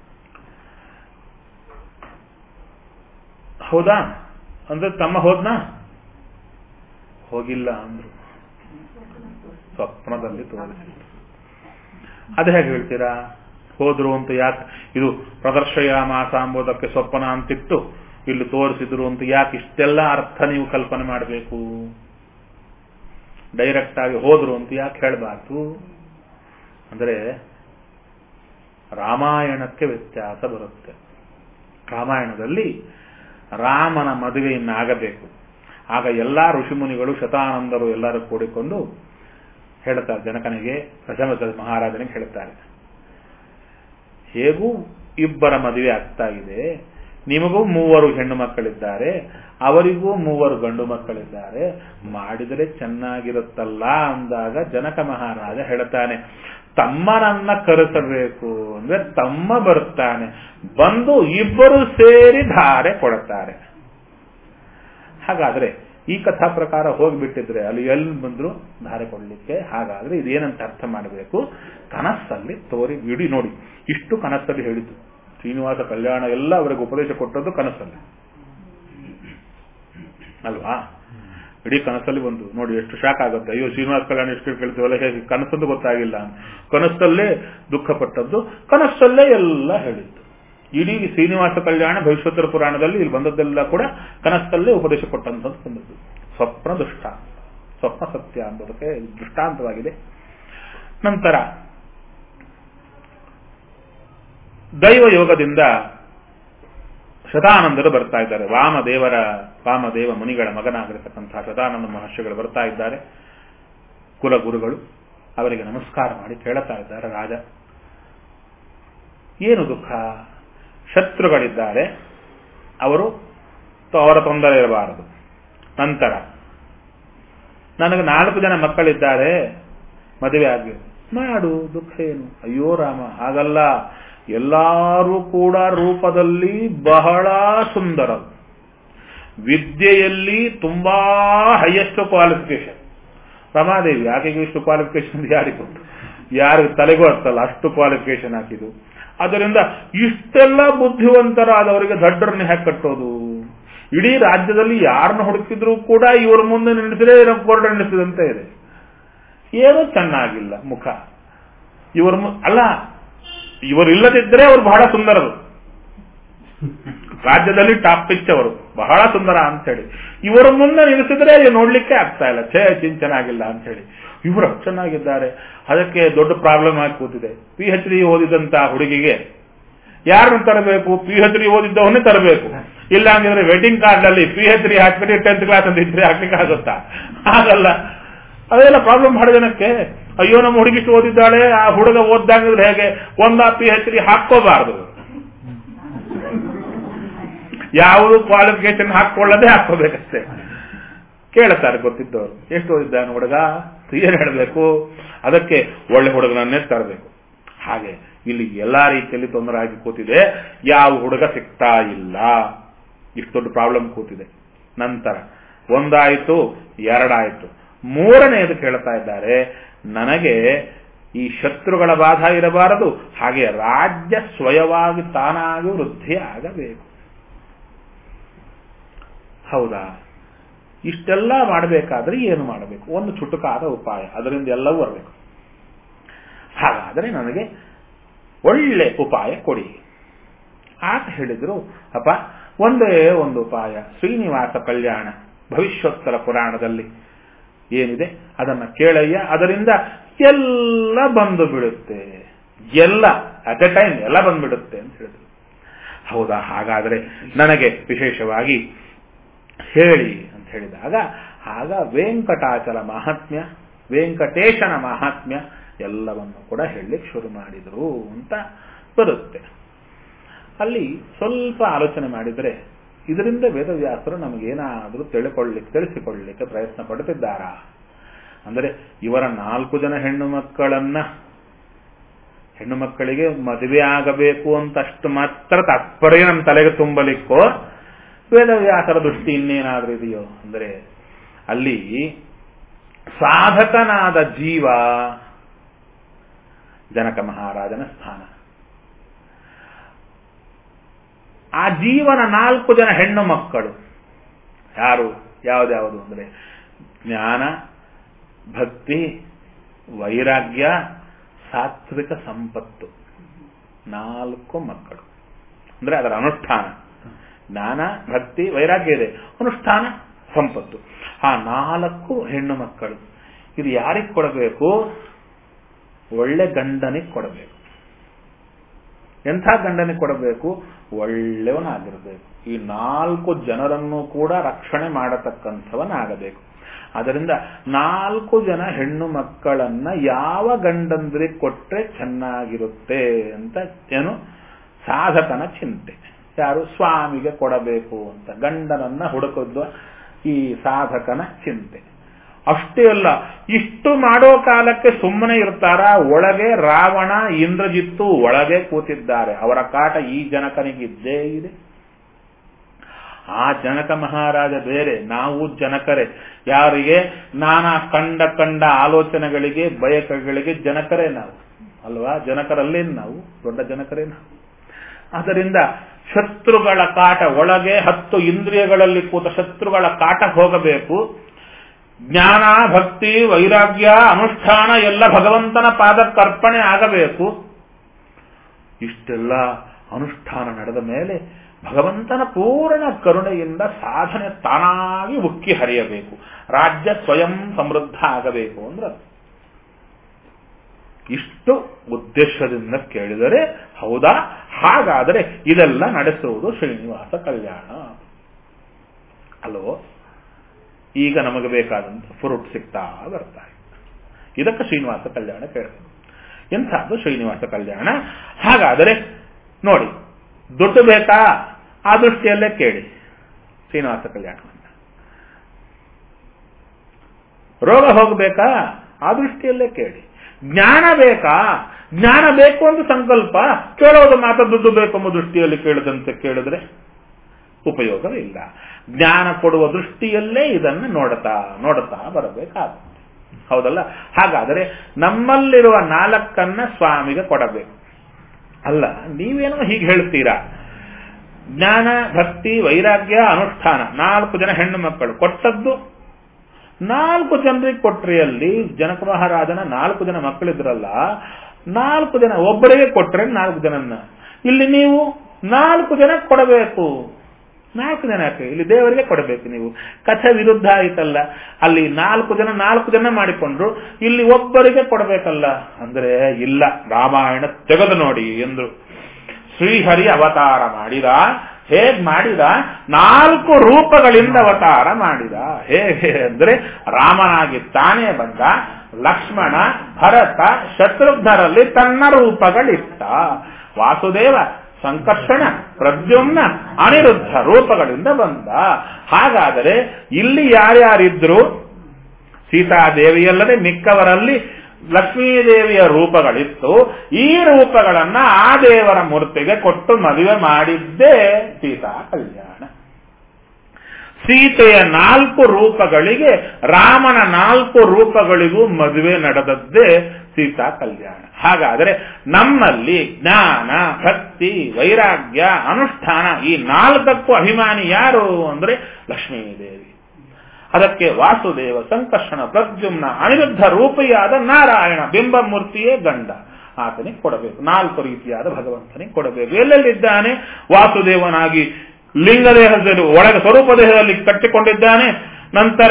ಹೌದಾ ಅಂದ್ರೆ ತಮ್ಮ ಹೋದ್ನಾ ಹೋಗಿಲ್ಲ ಅಂದ್ರು ಸ್ವಪ್ನದಲ್ಲಿ ತೋರಿಸಿದ್ರು ಅದು ಹೇಗೆ ಹೇಳ್ತೀರಾ ಹೋದ್ರು ಅಂತ ಯಾಕೆ ಇದು ಪ್ರದರ್ಶಯ ಮಾಸ ಅಂಬೋದಕ್ಕೆ ಸ್ವಪ್ನ ಅಂತಿಟ್ಟು ಇಲ್ಲಿ ತೋರಿಸಿದ್ರು ಅಂತ ಯಾಕೆ ಇಷ್ಟೆಲ್ಲ ಅರ್ಥ ನೀವು ಕಲ್ಪನೆ ಮಾಡಬೇಕು ಡೈರೆಕ್ಟ್ ಆಗಿ ಹೋದ್ರು ಅಂತ ಯಾಕೆ ಹೇಳಬಾರ್ದು ಅಂದ್ರೆ ರಾಮಾಯಣಕ್ಕೆ ವ್ಯತ್ಯಾಸ ಬರುತ್ತೆ ರಾಮಾಯಣದಲ್ಲಿ ರಾಮನ ಮದುವೆಯನ್ನಾಗಬೇಕು ಆಗ ಎಲ್ಲಾ ಋಷಿಮುನಿಗಳು ಶತಾನಂದರು ಎಲ್ಲರೂ ಕೂಡಿಕೊಂಡು ಹೇಳ್ತಾರೆ ಜನಕನಿಗೆ ಪ್ರಜಮದ ಮಹಾರಾಜನಿಗೆ ಹೇಳ್ತಾರೆ ಹೇಗೂ ಇಬ್ಬರ ಮದುವೆ ಆಗ್ತಾ ಇದೆ ನಿಮಗೂ ಮೂವರು ಹೆಣ್ಣು ಮಕ್ಕಳಿದ್ದಾರೆ ಅವರಿಗೂ ಮೂವರು ಗಂಡು ಮಕ್ಕಳಿದ್ದಾರೆ ಮಾಡಿದರೆ ಚೆನ್ನಾಗಿರುತ್ತಲ್ಲ ಅಂದಾಗ ಜನಕ ಮಹಾರಾಜ ಹೇಳ್ತಾನೆ ತಮ್ಮನನ್ನ ಕರೆಸಬೇಕು ಅಂದ್ರೆ ತಮ್ಮ ಬರ್ತಾನೆ ಬಂದು ಇಬ್ಬರು ಸೇರಿ ಧಾರೆ ಕೊಡುತ್ತಾರೆ ಹಾಗಾದ್ರೆ ಈ ಕಥಾ ಪ್ರಕಾರ ಹೋಗ್ಬಿಟ್ಟಿದ್ರೆ ಅಲ್ಲಿ ಎಲ್ಲಿ ಬಂದ್ರು ಧಾರೆ ಕೊಡ್ಲಿಕ್ಕೆ ಹಾಗಾದ್ರೆ ಇದೇನಂತ ಅರ್ಥ ಮಾಡಬೇಕು ಕನಸಲ್ಲಿ ತೋರಿ ಇಡೀ ನೋಡಿ ಇಷ್ಟು ಕನಸಲ್ಲಿ ಹೇಳಿದ್ದು ಶ್ರೀನಿವಾಸ ಕಲ್ಯಾಣ ಎಲ್ಲ ಅವರಿಗೆ ಉಪದೇಶ ಕೊಟ್ಟದ್ದು ಕನಸಲ್ಲಿ ಅಲ್ವಾ ಇಡೀ ಕನಸಲ್ಲಿ ಬಂತು ನೋಡಿ ಎಷ್ಟು ಶಾಕ್ ಆಗುತ್ತೆ ಅಯ್ಯೋ ಶ್ರೀನಿವಾಸ ಕಲ್ಯಾಣ ಎಷ್ಟು ಕೇಳ್ತೀವಲ್ಲ ಹೇಗೆ ಕನಸದ್ದು ಗೊತ್ತಾಗಿಲ್ಲ ಕನಸಲ್ಲೇ ದುಃಖ ಪಟ್ಟದ್ದು ಕನಸಲ್ಲೇ ಎಲ್ಲ ಹೇಳಿದ್ದು ಇಡೀ ಶ್ರೀನಿವಾಸ ಕಲ್ಯಾಣ ಭವಿಷ್ಯೋತ್ತರ ಪುರಾಣದಲ್ಲಿ ಇಲ್ಲಿ ಬಂದದ್ದೆಲ್ಲ ಕೂಡ ಕನಸಲ್ಲೇ ಉಪದೇಶ ಕೊಟ್ಟಂಥದ್ದು ಬಂದದ್ದು ಸ್ವಪ್ನ ದುಷ್ಟ ಸ್ವಪ್ನ ಸತ್ಯ ಅನ್ನೋದಕ್ಕೆ ದೃಷ್ಟಾಂತವಾಗಿದೆ ನಂತರ ದೈವ ಯೋಗದಿಂದ ಶತಾನಂದರು ಬರ್ತಾ ಇದ್ದಾರೆ ವಾಮದೇವರ ವಾಮದೇವ ಮುನಿಗಳ ಮಗನಾಗಿರತಕ್ಕಂತಹ ಶತಾನಂದ ಮಹರ್ಷಿಗಳು ಬರ್ತಾ ಇದ್ದಾರೆ ಕುಲಗುರುಗಳು ಅವರಿಗೆ ನಮಸ್ಕಾರ ಮಾಡಿ ಕೇಳುತ್ತಾ ಇದ್ದಾರೆ ರಾಜ ಏನು ದುಃಖ ಶತ್ರುಗಳಿದ್ದಾರೆ ಅವರು ಅವರ ತೊಂದರೆ ಇರಬಾರದು ನಂತರ ನನಗೆ ನಾಲ್ಕು ಜನ ಮಕ್ಕಳಿದ್ದಾರೆ ಮದುವೆ ಆಗಿ ಮಾಡು ದುಃಖ ಏನು ಅಯ್ಯೋ ರಾಮ ಹಾಗಲ್ಲ ಎಲ್ಲರೂ ಕೂಡ ರೂಪದಲ್ಲಿ ಬಹಳ ಸುಂದರ ವಿದ್ಯೆಯಲ್ಲಿ ತುಂಬಾ ಹೈಯೆಸ್ಟ್ ಕ್ವಾಲಿಫಿಕೇಶನ್ ರಮಾದೇವಿ ಆಕೆಗೆ ಇಷ್ಟು ಕ್ವಾಲಿಫಿಕೇಶನ್ ಯಾರಿಗೂ ಯಾರಿಗೆ ತಲೆಗೂ ಹತ್ತಲ್ಲ ಅಷ್ಟು ಕ್ವಾಲಿಫಿಕೇಶನ್ ಹಾಕಿದ್ದು ಅದರಿಂದ ಇಷ್ಟೆಲ್ಲ ಬುದ್ಧಿವಂತರಾದವರಿಗೆ ದಡ್ಡರನ್ನ ಹೇಗೆ ಕಟ್ಟೋದು ಇಡೀ ರಾಜ್ಯದಲ್ಲಿ ಯಾರನ್ನ ಹುಡುಕಿದ್ರು ಕೂಡ ಇವ್ರ ಮುಂದೆ ನಿಲ್ಲಿಸಿದ್ರೆ ಕೋರ್ಟ್ ನಿಲ್ಲಿಸಿದಂತೆ ಇದೆ ಏನೂ ಚೆನ್ನಾಗಿಲ್ಲ ಮುಖ ಇವರು ಅಲ್ಲ ಇವರು ಇಲ್ಲದಿದ್ದರೆ ಅವರು ಬಹಳ ಸುಂದರರು ರಾಜ್ಯದಲ್ಲಿ ಟಾಪ್ ಪಿಚ್ ಅವರು ಬಹಳ ಸುಂದರ ಅಂತ ಹೇಳಿ ಇವರ ಮುಂದೆ ನಿಲ್ಲಿಸಿದ್ರೆ ನೋಡ್ಲಿಕ್ಕೆ ಆಗ್ತಾ ಇಲ್ಲ ಛೇ ಚಿನ್ ಚೆನ್ನಾಗಿಲ್ಲ ಅಂತ ಹೇಳಿ ಇವರು ಚೆನ್ನಾಗಿದ್ದಾರೆ ಅದಕ್ಕೆ ದೊಡ್ಡ ಪ್ರಾಬ್ಲಮ್ ಆಗಿ ಕೂತಿದೆ ಪಿ ಎಚ್ ಡಿ ಓದಿದಂತ ಹುಡುಗಿಗೆ ಯಾರನ್ನು ತರಬೇಕು ಪಿ ಎಚ್ ಡಿ ಓದಿದ್ದವನ್ನೇ ತರಬೇಕು ಇಲ್ಲ ಹಂಗಿದ್ರೆ ವೆಡ್ಡಿಂಗ್ ಕಾರ್ಡ್ ಅಲ್ಲಿ ಪಿ ಎಚ್ ಡಿ ಹಾಕ್ಬಿಟ್ಟು ಟೆಂತ್ ಕ್ಲಾಸ್ ಅಂತ ಇದ್ರೆ ಹಾಕ್ಲಿಕ್ಕೆ ಆಗುತ್ತಾ ಆಗಲ್ಲ ಅದೆಲ್ಲ ಪ್ರಾಬ್ಲಮ್ ಬಹಳ ಜನಕ್ಕೆ ಅಯ್ಯೋ ನಮ್ಮ ಹುಡುಗಿಷ್ಟು ಓದಿದ್ದಾಳೆ ಆ ಹುಡುಗ ಓದ್ದಾಗಿದ್ರೆ ಹೇಗೆ ಒಂದ ಪಿ ಎಚ್ ಡಿ ಹಾಕೋಬಾರದು ಯಾವುದು ಕ್ವಾಲಿಫಿಕೇಶನ್ ಹಾಕೊಳ್ಳದೆ ಹಾಕೋಬೇಕಷ್ಟೇ ಕೇಳುತ್ತಾರೆ ಗೊತ್ತಿದ್ದವರು ಎಷ್ಟು ಓದಿದ್ದಾನೆ ಹುಡುಗ ಏನ್ ಹೇಳಬೇಕು ಅದಕ್ಕೆ ಒಳ್ಳೆ ಹುಡುಗನನ್ನೇ ತರಬೇಕು ಹಾಗೆ ಇಲ್ಲಿ ಎಲ್ಲಾ ರೀತಿಯಲ್ಲಿ ತೊಂದರೆ ಆಗಿ ಕೂತಿದೆ ಯಾವ ಹುಡುಗ ಸಿಗ್ತಾ ಇಲ್ಲ ಇಷ್ಟು ದೊಡ್ಡ ಪ್ರಾಬ್ಲಮ್ ಕೂತಿದೆ ನಂತರ ಒಂದಾಯಿತು ಎರಡಾಯಿತು ಮೂರನೆಯದು ಕೇಳ್ತಾ ಇದ್ದಾರೆ ನನಗೆ ಈ ಶತ್ರುಗಳ ಬಾಧ ಇರಬಾರದು ಹಾಗೆ ರಾಜ್ಯ ಸ್ವಯವಾಗಿ ತಾನಾಗಿ ವೃದ್ಧಿ ಆಗಬೇಕು ಹೌದಾ ಇಷ್ಟೆಲ್ಲ ಮಾಡಬೇಕಾದ್ರೆ ಏನು ಮಾಡಬೇಕು ಒಂದು ಚುಟುಕಾದ ಉಪಾಯ ಅದರಿಂದ ಎಲ್ಲವೂ ಬರಬೇಕು ಹಾಗಾದರೆ ನನಗೆ ಒಳ್ಳೆ ಉಪಾಯ ಕೊಡಿ ಆತ ಹೇಳಿದ್ರು ಅಪ್ಪ ಒಂದೇ ಒಂದು ಉಪಾಯ ಶ್ರೀನಿವಾಸ ಕಲ್ಯಾಣ ಭವಿಷ್ಯೋತ್ತರ ಪುರಾಣದಲ್ಲಿ ಏನಿದೆ ಅದನ್ನ ಕೇಳಯ್ಯ ಅದರಿಂದ ಎಲ್ಲ ಬಂದು ಬಿಡುತ್ತೆ ಎಲ್ಲ ಅಟ್ ಎ ಟೈಮ್ ಎಲ್ಲ ಬಂದ್ಬಿಡುತ್ತೆ ಅಂತ ಹೇಳಿದ್ರು ಹೌದಾ ಹಾಗಾದ್ರೆ ನನಗೆ ವಿಶೇಷವಾಗಿ ಹೇಳಿ ಅಂತ ಹೇಳಿದಾಗ ಆಗ ವೆಂಕಟಾಚಲ ಮಹಾತ್ಮ್ಯ ವೆಂಕಟೇಶನ ಮಹಾತ್ಮ್ಯ ಎಲ್ಲವನ್ನು ಕೂಡ ಹೇಳಲಿಕ್ಕೆ ಶುರು ಮಾಡಿದರು ಅಂತ ಬರುತ್ತೆ ಅಲ್ಲಿ ಸ್ವಲ್ಪ ಆಲೋಚನೆ ಮಾಡಿದರೆ ಇದರಿಂದ ವೇದವ್ಯಾಸರು ನಮಗೇನಾದರೂ ತಿಳ್ಕೊಳ್ಳಿಕ್ಕೆ ತಿಳಿಸಿಕೊಳ್ಳಲಿಕ್ಕೆ ಪ್ರಯತ್ನ ಪಡುತ್ತಿದ್ದಾರಾ ಅಂದರೆ ಇವರ ನಾಲ್ಕು ಜನ ಹೆಣ್ಣು ಮಕ್ಕಳನ್ನ ಹೆಣ್ಣು ಮಕ್ಕಳಿಗೆ ಮದುವೆ ಆಗಬೇಕು ಅಂತ ಅಷ್ಟು ಮಾತ್ರ ತಾತ್ಪರ್ಯ ನಮ್ಮ ತಲೆಗೆ ತುಂಬಲಿಕ್ಕೋ ವೇದವ್ಯಾಸರ ದೃಷ್ಟಿ ಇನ್ನೇನಾದ್ರೂ ಇದೆಯೋ ಅಂದರೆ ಅಲ್ಲಿ ಸಾಧಕನಾದ ಜೀವ ಜನಕ ಮಹಾರಾಜನ ಸ್ಥಾನ ಆ ಜೀವನ ನಾಲ್ಕು ಜನ ಹೆಣ್ಣು ಮಕ್ಕಳು ಯಾರು ಯಾವ್ದ್ಯಾವುದು ಅಂದ್ರೆ ಜ್ಞಾನ ಭಕ್ತಿ ವೈರಾಗ್ಯ ಸಾತ್ವಿಕ ಸಂಪತ್ತು ನಾಲ್ಕು ಮಕ್ಕಳು ಅಂದ್ರೆ ಅದರ ಅನುಷ್ಠಾನ ಜ್ಞಾನ ಭಕ್ತಿ ವೈರಾಗ್ಯ ಇದೆ ಅನುಷ್ಠಾನ ಸಂಪತ್ತು ಆ ನಾಲ್ಕು ಹೆಣ್ಣು ಮಕ್ಕಳು ಇದು ಯಾರಿಗೆ ಕೊಡಬೇಕು ಒಳ್ಳೆ ಗಂಡನಿಗೆ ಕೊಡಬೇಕು ಎಂಥ ಗಂಡನಿಗೆ ಕೊಡಬೇಕು ಒಳ್ಳೆಯವನಾಗಿರಬೇಕು ಈ ನಾಲ್ಕು ಜನರನ್ನು ಕೂಡ ರಕ್ಷಣೆ ಮಾಡತಕ್ಕಂಥವನಾಗಬೇಕು ಅದರಿಂದ ನಾಲ್ಕು ಜನ ಹೆಣ್ಣು ಮಕ್ಕಳನ್ನ ಯಾವ ಗಂಡಂದ್ರಿಗೆ ಕೊಟ್ರೆ ಚೆನ್ನಾಗಿರುತ್ತೆ ಅಂತ ಏನು ಸಾಧಕನ ಚಿಂತೆ ಯಾರು ಸ್ವಾಮಿಗೆ ಕೊಡಬೇಕು ಅಂತ ಗಂಡನನ್ನ ಹುಡುಕುವ ಈ ಸಾಧಕನ ಚಿಂತೆ ಅಷ್ಟೇ ಅಲ್ಲ ಇಷ್ಟು ಮಾಡೋ ಕಾಲಕ್ಕೆ ಸುಮ್ಮನೆ ಇರ್ತಾರ ಒಳಗೆ ರಾವಣ ಇಂದ್ರಜಿತ್ತು ಒಳಗೆ ಕೂತಿದ್ದಾರೆ ಅವರ ಕಾಟ ಈ ಜನಕನಿಗಿದ್ದೇ ಇದೆ ಆ ಜನಕ ಮಹಾರಾಜ ಬೇರೆ ನಾವು ಜನಕರೇ ಯಾರಿಗೆ ನಾನಾ ಕಂಡ ಕಂಡ ಆಲೋಚನೆಗಳಿಗೆ ಬಯಕೆಗಳಿಗೆ ಜನಕರೇ ನಾವು ಅಲ್ವಾ ಜನಕರಲ್ಲೇನು ನಾವು ದೊಡ್ಡ ಜನಕರೇ ನಾವು ಆದ್ದರಿಂದ ಶತ್ರುಗಳ ಕಾಟ ಒಳಗೆ ಹತ್ತು ಇಂದ್ರಿಯಗಳಲ್ಲಿ ಕೂತ ಶತ್ರುಗಳ ಕಾಟ ಹೋಗಬೇಕು ಜ್ಞಾನ ಭಕ್ತಿ ವೈರಾಗ್ಯ ಅನುಷ್ಠಾನ ಎಲ್ಲ ಭಗವಂತನ ಪಾದಕ್ಕರ್ಪಣೆ ಆಗಬೇಕು ಇಷ್ಟೆಲ್ಲ ಅನುಷ್ಠಾನ ನಡೆದ ಮೇಲೆ ಭಗವಂತನ ಪೂರ್ಣ ಕರುಣೆಯಿಂದ ಸಾಧನೆ ತಾನಾಗಿ ಉಕ್ಕಿ ಹರಿಯಬೇಕು ರಾಜ್ಯ ಸ್ವಯಂ ಸಮೃದ್ಧ ಆಗಬೇಕು ಅಂದ್ರೆ ಇಷ್ಟು ಉದ್ದೇಶದಿಂದ ಕೇಳಿದರೆ ಹೌದಾ ಹಾಗಾದರೆ ಇದೆಲ್ಲ ನಡೆಸುವುದು ಶ್ರೀನಿವಾಸ ಕಲ್ಯಾಣ ಅಲ್ವೋ ಈಗ ನಮಗೆ ಬೇಕಾದಂತ ಫ್ರೂಟ್ ಸಿಗ್ತಾ ಬರ್ತಾ ಇದೆ ಇದಕ್ಕೆ ಶ್ರೀನಿವಾಸ ಕಲ್ಯಾಣ ಕೇಳಬೇಕು ಎಂಥದ್ದು ಶ್ರೀನಿವಾಸ ಕಲ್ಯಾಣ ಹಾಗಾದರೆ ನೋಡಿ ದುಡ್ಡು ಬೇಕಾ ಆ ದೃಷ್ಟಿಯಲ್ಲೇ ಕೇಳಿ ಶ್ರೀನಿವಾಸ ಕಲ್ಯಾಣವನ್ನ ರೋಗ ಹೋಗಬೇಕಾ ಆ ದೃಷ್ಟಿಯಲ್ಲೇ ಕೇಳಿ ಜ್ಞಾನ ಬೇಕಾ ಜ್ಞಾನ ಬೇಕು ಅಂತ ಸಂಕಲ್ಪ ಕೇಳೋದು ಮಾತ್ರ ದುಡ್ಡು ಬೇಕು ಎಂಬ ದೃಷ್ಟಿಯಲ್ಲಿ ಕೇಳದಂತೆ ಕೇಳಿದ್ರೆ ಉಪಯೋಗವಿಲ್ಲ ಜ್ಞಾನ ಕೊಡುವ ದೃಷ್ಟಿಯಲ್ಲೇ ಇದನ್ನು ನೋಡ್ತಾ ನೋಡ್ತಾ ಬರಬೇಕಾಗುತ್ತೆ ಹೌದಲ್ಲ ಹಾಗಾದರೆ ನಮ್ಮಲ್ಲಿರುವ ನಾಲ್ಕನ್ನ ಸ್ವಾಮಿಗೆ ಕೊಡಬೇಕು ಅಲ್ಲ ನೀವೇನೋ ಹೀಗೆ ಹೇಳ್ತೀರಾ ಜ್ಞಾನ ಭಕ್ತಿ ವೈರಾಗ್ಯ ಅನುಷ್ಠಾನ ನಾಲ್ಕು ಜನ ಹೆಣ್ಣು ಮಕ್ಕಳು ಕೊಟ್ಟದ್ದು ನಾಲ್ಕು ಜನರಿಗೆ ಕೊಟ್ರಿ ಅಲ್ಲಿ ಜನಕ ಮಹಾರಾಜನ ನಾಲ್ಕು ಜನ ಮಕ್ಕಳಿದ್ರಲ್ಲ ನಾಲ್ಕು ಜನ ಒಬ್ಬರಿಗೆ ಕೊಟ್ರೆ ನಾಲ್ಕು ಜನನ್ನ ಇಲ್ಲಿ ನೀವು ನಾಲ್ಕು ಜನ ಕೊಡಬೇಕು ನಾಲ್ಕು ಜನ ಯಾಕೆ ಇಲ್ಲಿ ದೇವರಿಗೆ ಕೊಡಬೇಕು ನೀವು ಕಥೆ ವಿರುದ್ಧ ಆಯ್ತಲ್ಲ ಅಲ್ಲಿ ನಾಲ್ಕು ಜನ ನಾಲ್ಕು ಜನ ಮಾಡಿಕೊಂಡ್ರು ಇಲ್ಲಿ ಒಬ್ಬರಿಗೆ ಕೊಡಬೇಕಲ್ಲ ಅಂದ್ರೆ ಇಲ್ಲ ರಾಮಾಯಣ ತೆಗೆದು ನೋಡಿ ಎಂದ್ರು ಶ್ರೀಹರಿ ಅವತಾರ ಮಾಡಿದ ಹೇಗ್ ಮಾಡಿದ ನಾಲ್ಕು ರೂಪಗಳಿಂದ ಅವತಾರ ಮಾಡಿದ ಹೇಗೆ ಅಂದ್ರೆ ರಾಮನಾಗಿ ತಾನೇ ಬಂದ ಲಕ್ಷ್ಮಣ ಭರತ ಶತ್ರುಘ್ನರಲ್ಲಿ ತನ್ನ ರೂಪಗಳಿತ್ತ ವಾಸುದೇವ ಸಂಕರ್ಷಣ ಪ್ರದ್ಯುಮ್ನ ಅನಿರುದ್ಧ ರೂಪಗಳಿಂದ ಬಂದ ಹಾಗಾದರೆ ಇಲ್ಲಿ ಯಾರ್ಯಾರಿದ್ರು ಸೀತಾದೇವಿಯಲ್ಲದೆ ಮಿಕ್ಕವರಲ್ಲಿ ಲಕ್ಷ್ಮೀದೇವಿಯ ರೂಪಗಳಿತ್ತು ಈ ರೂಪಗಳನ್ನ ಆ ದೇವರ ಮೂರ್ತಿಗೆ ಕೊಟ್ಟು ಮದುವೆ ಮಾಡಿದ್ದೇ ಸೀತಾ ಕಲ್ಯಾಣ ಸೀತೆಯ ನಾಲ್ಕು ರೂಪಗಳಿಗೆ ರಾಮನ ನಾಲ್ಕು ರೂಪಗಳಿಗೂ ಮದುವೆ ನಡೆದದ್ದೇ ಸೀತಾ ಕಲ್ಯಾಣ ಹಾಗಾದರೆ ನಮ್ಮಲ್ಲಿ ಜ್ಞಾನ ಭಕ್ತಿ ವೈರಾಗ್ಯ ಅನುಷ್ಠಾನ ಈ ನಾಲ್ಕಕ್ಕೂ ಅಭಿಮಾನಿ ಯಾರು ಅಂದ್ರೆ ಲಕ್ಷ್ಮೀದೇವಿ ಅದಕ್ಕೆ ವಾಸುದೇವ ಸಂಕರ್ಷಣ ಪ್ರದ್ಯುಮ್ನ ಅನಿರುದ್ಧ ರೂಪಿಯಾದ ನಾರಾಯಣ ಬಿಂಬಮೂರ್ತಿಯೇ ಗಂಡ ಆತನಿಗೆ ಕೊಡಬೇಕು ನಾಲ್ಕು ರೀತಿಯಾದ ಭಗವಂತನಿಗೆ ಕೊಡಬೇಕು ಎಲ್ಲೆಲ್ಲಿದ್ದಾನೆ ವಾಸುದೇವನಾಗಿ ಲಿಂಗದೇಹದಲ್ಲಿ ಒಳಗೆ ಸ್ವರೂಪ ದೇಹದಲ್ಲಿ ಕಟ್ಟಿಕೊಂಡಿದ್ದಾನೆ ನಂತರ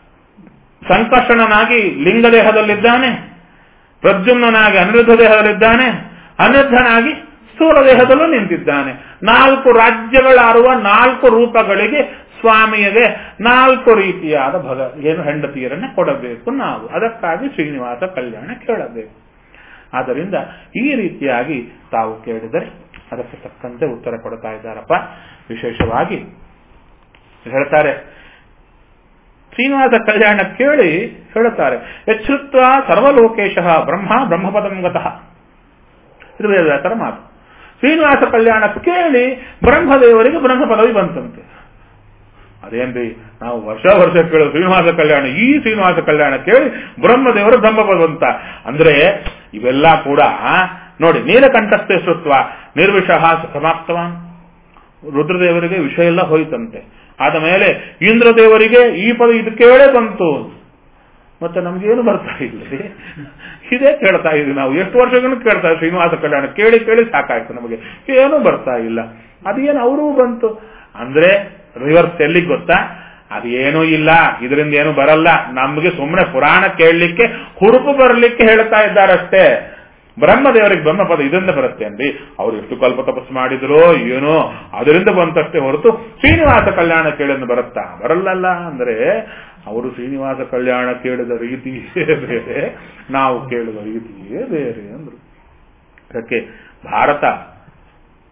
ಸಂಕರ್ಷಣನಾಗಿ ಲಿಂಗದೇಹದಲ್ಲಿದ್ದಾನೆ ಪ್ರದ್ಯುಮ್ನಾಗಿ ಅನಿರುದ್ಧ ದೇಹದಲ್ಲಿದ್ದಾನೆ ಅನಿರುದ್ಧನಾಗಿ ಸ್ಥೂಲ ದೇಹದಲ್ಲೂ ನಿಂತಿದ್ದಾನೆ ನಾಲ್ಕು ರಾಜ್ಯಗಳಾರುವ ನಾಲ್ಕು ರೂಪಗಳಿಗೆ ಸ್ವಾಮಿಯಗೆ ನಾಲ್ಕು ರೀತಿಯಾದ ಭಗ ಏನು ಹೆಂಡತಿಯರನ್ನ ಕೊಡಬೇಕು ನಾವು ಅದಕ್ಕಾಗಿ ಶ್ರೀನಿವಾಸ ಕಲ್ಯಾಣ ಕೇಳಬೇಕು ಆದ್ದರಿಂದ ಈ ರೀತಿಯಾಗಿ ತಾವು ಕೇಳಿದರೆ ಅದಕ್ಕೆ ತಕ್ಕಂತೆ ಉತ್ತರ ಕೊಡ್ತಾ ಇದ್ದಾರಪ್ಪ ವಿಶೇಷವಾಗಿ ಹೇಳ್ತಾರೆ ಶ್ರೀನಿವಾಸ ಕಲ್ಯಾಣ ಕೇಳಿ ಹೇಳುತ್ತಾರೆ ಎಚ್ಚೃತ್ವ ಸರ್ವಲೋಕೇಶ ಬ್ರಹ್ಮ ಬ್ರಹ್ಮಪದಂ ಗತಃ ಇದು ವೇದವ್ಯಾಸರ ಮಾತು ಶ್ರೀನಿವಾಸ ಕಲ್ಯಾಣ ಕೇಳಿ ಬ್ರಹ್ಮದೇವರಿಗೆ ಬ್ರಹ್ಮ ಪದವಿ ಬಂತಂತೆ ಅದೇನ್ರಿ ನಾವು ವರ್ಷ ವರ್ಷ ಕೇಳೋ ಶ್ರೀನಿವಾಸ ಕಲ್ಯಾಣ ಈ ಶ್ರೀನಿವಾಸ ಕಲ್ಯಾಣ ಕೇಳಿ ಬ್ರಹ್ಮದೇವರು ಬ್ರಹ್ಮಪದ ಅಂತ ಅಂದ್ರೆ ಇವೆಲ್ಲ ಕೂಡ ನೋಡಿ ನೀಲಕಂಠಸ್ಥೆ ಸುತ್ವ ನಿರ್ವಿಷಃ ಸಮಾಪ್ತವಾನ್ ರುದ್ರದೇವರಿಗೆ ವಿಷಯ ಎಲ್ಲ ಹೋಯ್ತಂತೆ ಆದ ಮೇಲೆ ಇಂದ್ರದೇವರಿಗೆ ಈ ಪದ ಇದು ಕೇಳೇ ಬಂತು ಮತ್ತೆ ನಮ್ಗೇನು ಬರ್ತಾ ಇಲ್ಲ ಇದೇ ಕೇಳ್ತಾ ಇದ್ವಿ ನಾವು ಎಷ್ಟು ವರ್ಷಗಳನ್ನು ಕೇಳ್ತಾ ಇದ್ವಿ ಶ್ರೀನಿವಾಸ ಕಲ್ಯಾಣ ಕೇಳಿ ಕೇಳಿ ಸಾಕಾಯ್ತು ನಮಗೆ ಏನೂ ಬರ್ತಾ ಇಲ್ಲ ಅದೇನು ಅವರೂ ಬಂತು ಅಂದ್ರೆ ರಿವರ್ಸ್ ಎಲ್ಲಿಗೆ ಗೊತ್ತಾ ಅದೇನೂ ಇಲ್ಲ ಇದರಿಂದ ಏನು ಬರಲ್ಲ ನಮ್ಗೆ ಸುಮ್ಮನೆ ಪುರಾಣ ಕೇಳಲಿಕ್ಕೆ ಹುರುಪು ಬರಲಿಕ್ಕೆ ಹೇಳ್ತಾ ಇದ್ದಾರಷ್ಟೇ ಬ್ರಹ್ಮದೇವರಿಗೆ ಬ್ರಹ್ಮಪದ ಇದರಿಂದ ಬರುತ್ತೆ ಅಂದ್ರಿ ಅವ್ರು ಎಷ್ಟು ಕಲ್ಪ ತಪಸ್ಸು ಮಾಡಿದ್ರೋ ಏನೋ ಅದರಿಂದ ಬಂತಷ್ಟೇ ಹೊರತು ಶ್ರೀನಿವಾಸ ಕಲ್ಯಾಣ ಕೇಳಿದ್ರೆ ಬರುತ್ತಾ ಬರಲ್ಲಲ್ಲ ಅಂದ್ರೆ ಅವರು ಶ್ರೀನಿವಾಸ ಕಲ್ಯಾಣ ಕೇಳಿದ ರೀತಿಯೇ ಬೇರೆ ನಾವು ಕೇಳಿದ ರೀತಿಯೇ ಬೇರೆ ಅಂದ್ರು ಅದಕ್ಕೆ ಭಾರತ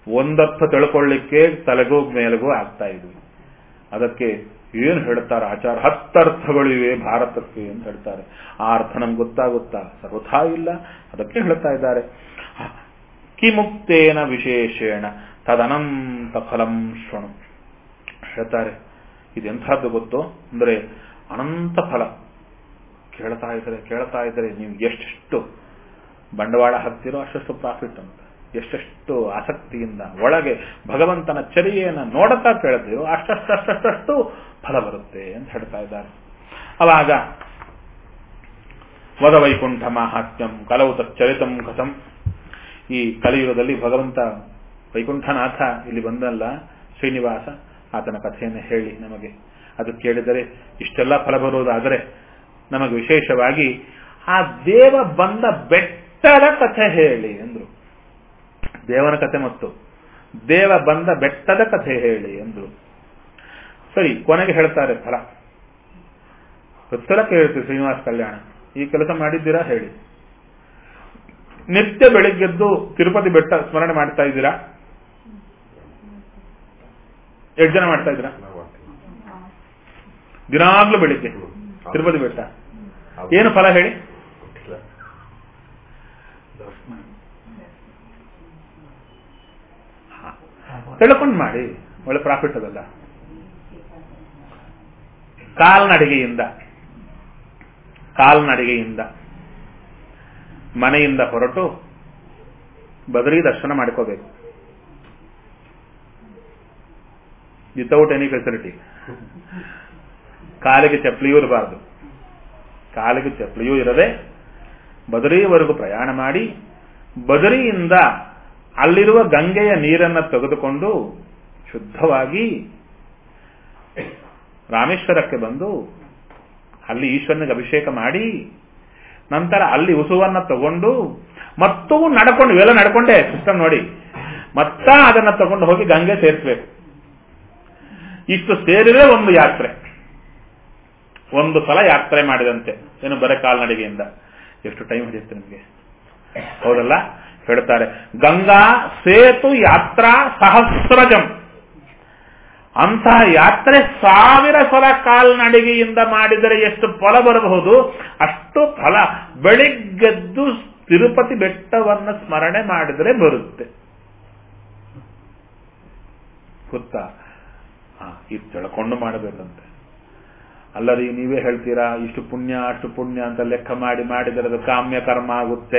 ಒಂದರ್ಥ ತಿಳ್ಕೊಳ್ಳಿಕ್ಕೆ ತಲೆಗೂ ಮೇಲೆಗೂ ಆಗ್ತಾ ಇದ್ವಿ ಅದಕ್ಕೆ ಏನು ಹೇಳ್ತಾರೆ ಆಚಾರ ಹತ್ತರ್ಥಗಳಿವೆ ಭಾರತಕ್ಕೆ ಅಂತ ಹೇಳ್ತಾರೆ ಆ ಅರ್ಥ ನಮ್ಗೆ ಗೊತ್ತಾಗುತ್ತಾ ಸರ್ವಥಾ ಇಲ್ಲ ಅದಕ್ಕೆ ಹೇಳ್ತಾ ಇದ್ದಾರೆ ಕಿಮುಕ್ತೇನ ವಿಶೇಷೇಣ ತದನಂತ ಫಲಂ ಶೃಣು ಹೇಳ್ತಾರೆ ಇದೆಂಥದ್ದು ಗೊತ್ತು ಅಂದ್ರೆ ಅನಂತ ಫಲ ಕೇಳ್ತಾ ಇದ್ರೆ ಕೇಳ್ತಾ ಇದ್ರೆ ನೀವು ಎಷ್ಟೆಷ್ಟು ಬಂಡವಾಳ ಹಾಕ್ತಿರೋ ಅಷ್ಟಷ್ಟು ಪ್ರಾಫಿಟ್ ಅಂತ ಎಷ್ಟೆಷ್ಟು ಆಸಕ್ತಿಯಿಂದ ಒಳಗೆ ಭಗವಂತನ ಚರ್ಯೆಯನ್ನು ನೋಡುತ್ತಾ ಕೇಳ್ತೀರೋ ಅಷ್ಟಷ್ಟಷ್ಟಷ್ಟು ಫಲ ಬರುತ್ತೆ ಅಂತ ಹೇಳ್ತಾ ಇದ್ದಾರೆ ಅವಾಗ ವದವೈಕುಂಠ ಮಾಹಾತ್ಮ್ಯಂ ಕಲವು ತಚ್ಚರಿತಂ ಕಥಂ ಈ ಕಲಿಯುಗದಲ್ಲಿ ಭಗವಂತ ವೈಕುಂಠನಾಥ ಇಲ್ಲಿ ಬಂದಲ್ಲ ಶ್ರೀನಿವಾಸ ಆತನ ಕಥೆಯನ್ನು ಹೇಳಿ ನಮಗೆ ಅದು ಕೇಳಿದರೆ ಇಷ್ಟೆಲ್ಲ ಫಲ ಬರುವುದಾದರೆ ನಮಗೆ ವಿಶೇಷವಾಗಿ ಆ ದೇವ ಬಂದ ಬೆಟ್ಟದ ಕಥೆ ಹೇಳಿ ಅಂದ್ರು ದೇವನ ಕಥೆ ಮತ್ತು ದೇವ ಬಂದ ಬೆಟ್ಟದ ಕಥೆ ಹೇಳಿ ಅಂದ್ರು ಸರಿ ಕೊನೆಗೆ ಹೇಳ್ತಾರೆ ಫಲ ಗೊತ್ತಲ ಕೇಳ್ತೀವಿ ಶ್ರೀನಿವಾಸ ಕಲ್ಯಾಣ ಈ ಕೆಲಸ ಮಾಡಿದ್ದೀರಾ ಹೇಳಿ ನಿತ್ಯ ಬೆಳಿಗ್ಗೆದ್ದು ತಿರುಪತಿ ಬೆಟ್ಟ ಸ್ಮರಣೆ ಮಾಡ್ತಾ ಇದ್ದೀರಾ ಎಷ್ಟು ಜನ ಮಾಡ್ತಾ ಇದ್ದೀರಾ ದಿನಾಗ್ಲೂ ಬೆಳಿಗ್ಗೆ ತಿರುಪತಿ ಬೆಟ್ಟ ಏನು ಫಲ ಹೇಳಿ ತಿಳ್ಕೊಂಡು ಮಾಡಿ ಒಳ್ಳೆ ಪ್ರಾಫಿಟ್ ಅದಲ್ಲ ಕಾಲ್ನಡಿಗೆಯಿಂದ ಕಾಲ್ನಡಿಗೆಯಿಂದ ಮನೆಯಿಂದ ಹೊರಟು ಬದರಿ ದರ್ಶನ ಮಾಡ್ಕೋಬೇಕು ವಿತೌಟ್ ಎನಿ ಫೆಸಿಲಿಟಿ ಕಾಲಿಗೆ ಚಪ್ಪಲಿಯೂ ಇರಬಾರದು ಕಾಲಿಗೆ ಚಪ್ಪಲಿಯೂ ಇರದೆ ಬದರಿಯವರೆಗೂ ಪ್ರಯಾಣ ಮಾಡಿ ಬದರಿಯಿಂದ ಅಲ್ಲಿರುವ ಗಂಗೆಯ ನೀರನ್ನು ತೆಗೆದುಕೊಂಡು ಶುದ್ಧವಾಗಿ ರಾಮೇಶ್ವರಕ್ಕೆ ಬಂದು ಅಲ್ಲಿ ಈಶ್ವರನಿಗೆ ಅಭಿಷೇಕ ಮಾಡಿ ನಂತರ ಅಲ್ಲಿ ಉಸುವನ್ನ ತಗೊಂಡು ಮತ್ತೂ ನಡ್ಕೊಂಡು ಇವೆಲ್ಲ ನಡ್ಕೊಂಡೆ ಸಿಸ್ಟಮ್ ನೋಡಿ ಮತ್ತ ಅದನ್ನ ತಗೊಂಡು ಹೋಗಿ ಗಂಗೆ ಸೇರಿಸಬೇಕು ಇಷ್ಟು ಸೇರಿದ್ರೆ ಒಂದು ಯಾತ್ರೆ ಒಂದು ಸಲ ಯಾತ್ರೆ ಮಾಡಿದಂತೆ ಏನು ಬರೆ ಕಾಲ್ನಡಿಗೆಯಿಂದ ಎಷ್ಟು ಟೈಮ್ ಹಿಡಿಯುತ್ತೆ ನಿಮಗೆ ಹೌದಲ್ಲ ಹೇಳ್ತಾರೆ ಗಂಗಾ ಸೇತು ಯಾತ್ರಾ ಸಹಸ್ರಜಂ ಅಂತಹ ಯಾತ್ರೆ ಸಾವಿರ ಸಲ ಕಾಲ್ನಡಿಗೆಯಿಂದ ಮಾಡಿದರೆ ಎಷ್ಟು ಫಲ ಬರಬಹುದು ಅಷ್ಟು ಫಲ ಬೆಳಿಗ್ಗೆದ್ದು ತಿರುಪತಿ ಬೆಟ್ಟವನ್ನು ಸ್ಮರಣೆ ಮಾಡಿದರೆ ಬರುತ್ತೆ ಗೊತ್ತಾ ಇದು ತಿಳ್ಕೊಂಡು ಮಾಡಬೇಕಂತೆ ಅಲ್ಲರಿ ನೀವೇ ಹೇಳ್ತೀರಾ ಇಷ್ಟು ಪುಣ್ಯ ಅಷ್ಟು ಪುಣ್ಯ ಅಂತ ಲೆಕ್ಕ ಮಾಡಿ ಮಾಡಿದರೆ ಅದು ಕಾಮ್ಯ ಕರ್ಮ ಆಗುತ್ತೆ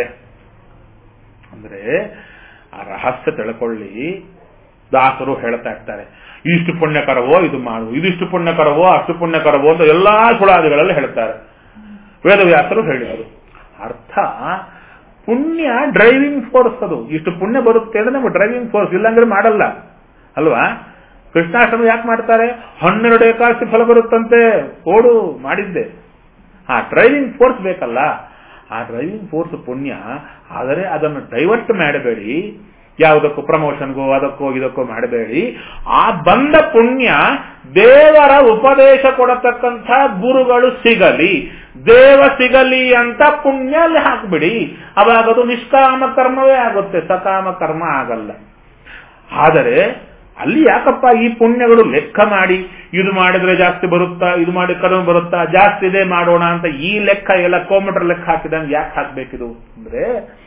ಅಂದ್ರೆ ಆ ರಹಸ್ಯ ತಿಳ್ಕೊಳ್ಳಿ ದಾಸರು ಹೇಳ್ತಾ ಇರ್ತಾರೆ ಇಷ್ಟು ಪುಣ್ಯಕರವೋ ಇದು ಮಾಡು ಇದಿಷ್ಟು ಪುಣ್ಯಕರವೋ ಅಷ್ಟು ಪುಣ್ಯಕರವೋ ಅಂತ ಎಲ್ಲಾ ಸುಳಾದಿಗಳಲ್ಲಿ ಹೇಳ್ತಾರೆ ವೇದವ್ಯಾಸರು ಹೇಳಿದರು ಅರ್ಥ ಪುಣ್ಯ ಡ್ರೈವಿಂಗ್ ಫೋರ್ಸ್ ಅದು ಇಷ್ಟು ಪುಣ್ಯ ಬರುತ್ತೆ ಅಂದ್ರೆ ನಮಗೆ ಡ್ರೈವಿಂಗ್ ಫೋರ್ಸ್ ಇಲ್ಲಾಂದ್ರೆ ಮಾಡಲ್ಲ ಅಲ್ವಾ ಕೃಷ್ಣಾಷ್ಟಮ ಯಾಕೆ ಮಾಡ್ತಾರೆ ಹನ್ನೆರಡು ಏಕಾದಶಿ ಫಲ ಬರುತ್ತಂತೆ ಓಡು ಮಾಡಿದ್ದೆ ಆ ಡ್ರೈವಿಂಗ್ ಫೋರ್ಸ್ ಬೇಕಲ್ಲ ಆ ಡ್ರೈವಿಂಗ್ ಫೋರ್ಸ್ ಪುಣ್ಯ ಆದರೆ ಅದನ್ನು ಡೈವರ್ಟ್ ಮಾಡಬೇಡಿ ಯಾವುದಕ್ಕೂ ಪ್ರಮೋಷನ್ಗೋ ಅದಕ್ಕೋ ಇದಕ್ಕೋ ಮಾಡಬೇಡಿ ಆ ಬಂದ ಪುಣ್ಯ ದೇವರ ಉಪದೇಶ ಕೊಡತಕ್ಕಂಥ ಗುರುಗಳು ಸಿಗಲಿ ದೇವ ಸಿಗಲಿ ಅಂತ ಪುಣ್ಯ ಅಲ್ಲಿ ಹಾಕ್ಬಿಡಿ ಅವಾಗ ಅದು ನಿಷ್ಕಾಮ ಕರ್ಮವೇ ಆಗುತ್ತೆ ಸಕಾಮ ಕರ್ಮ ಆಗಲ್ಲ ಆದರೆ ಅಲ್ಲಿ ಯಾಕಪ್ಪ ಈ ಪುಣ್ಯಗಳು ಲೆಕ್ಕ ಮಾಡಿ ಇದು ಮಾಡಿದ್ರೆ ಜಾಸ್ತಿ ಬರುತ್ತಾ ಇದು ಮಾಡಿ ಕಡಿಮೆ ಬರುತ್ತಾ ಜಾಸ್ತಿ ಇದೆ ಮಾಡೋಣ ಅಂತ ಈ ಲೆಕ್ಕ ಎಲ್ಲ ಕಿಲೋಮೀಟರ್ ಲೆಕ್ಕ ಹಾಕಿದಂಗೆ ಯಾಕೆ ಹಾಕ್ಬೇಕಿದು ಅಂದ್ರೆ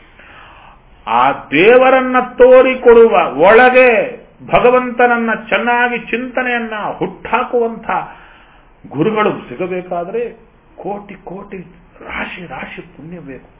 ಆ ದೇವರನ್ನ ತೋರಿಕೊಡುವ ಒಳಗೆ ಭಗವಂತನನ್ನ ಚೆನ್ನಾಗಿ ಚಿಂತನೆಯನ್ನ ಹುಟ್ಟಾಕುವಂಥ ಗುರುಗಳು ಸಿಗಬೇಕಾದ್ರೆ ಕೋಟಿ ಕೋಟಿ ರಾಶಿ ರಾಶಿ ಪುಣ್ಯ ಬೇಕು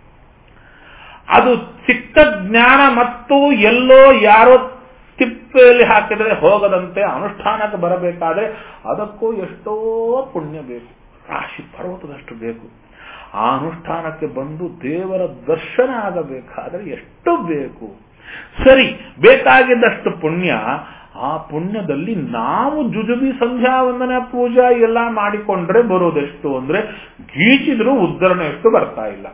ಅದು ಸಿಕ್ಕ ಜ್ಞಾನ ಮತ್ತು ಎಲ್ಲೋ ಯಾರೋ ತಿಪ್ಪೆಯಲ್ಲಿ ಹಾಕಿದರೆ ಹೋಗದಂತೆ ಅನುಷ್ಠಾನಕ್ಕೆ ಬರಬೇಕಾದ್ರೆ ಅದಕ್ಕೂ ಎಷ್ಟೋ ಪುಣ್ಯ ಬೇಕು ರಾಶಿ ಪರ್ವತದಷ್ಟು ಬೇಕು ಆ ಅನುಷ್ಠಾನಕ್ಕೆ ಬಂದು ದೇವರ ದರ್ಶನ ಆಗಬೇಕಾದರೆ ಎಷ್ಟು ಬೇಕು ಸರಿ ಬೇಕಾಗಿದ್ದಷ್ಟು ಪುಣ್ಯ ಆ ಪುಣ್ಯದಲ್ಲಿ ನಾವು ಜುಜುಬಿ ಸಂಧ್ಯಾ ವಂದನ ಪೂಜಾ ಎಲ್ಲ ಮಾಡಿಕೊಂಡ್ರೆ ಬರೋದೆಷ್ಟು ಅಂದ್ರೆ ಗೀಚಿದ್ರೂ ಉದ್ಧರಣೆ ಎಷ್ಟು ಬರ್ತಾ ಇಲ್ಲ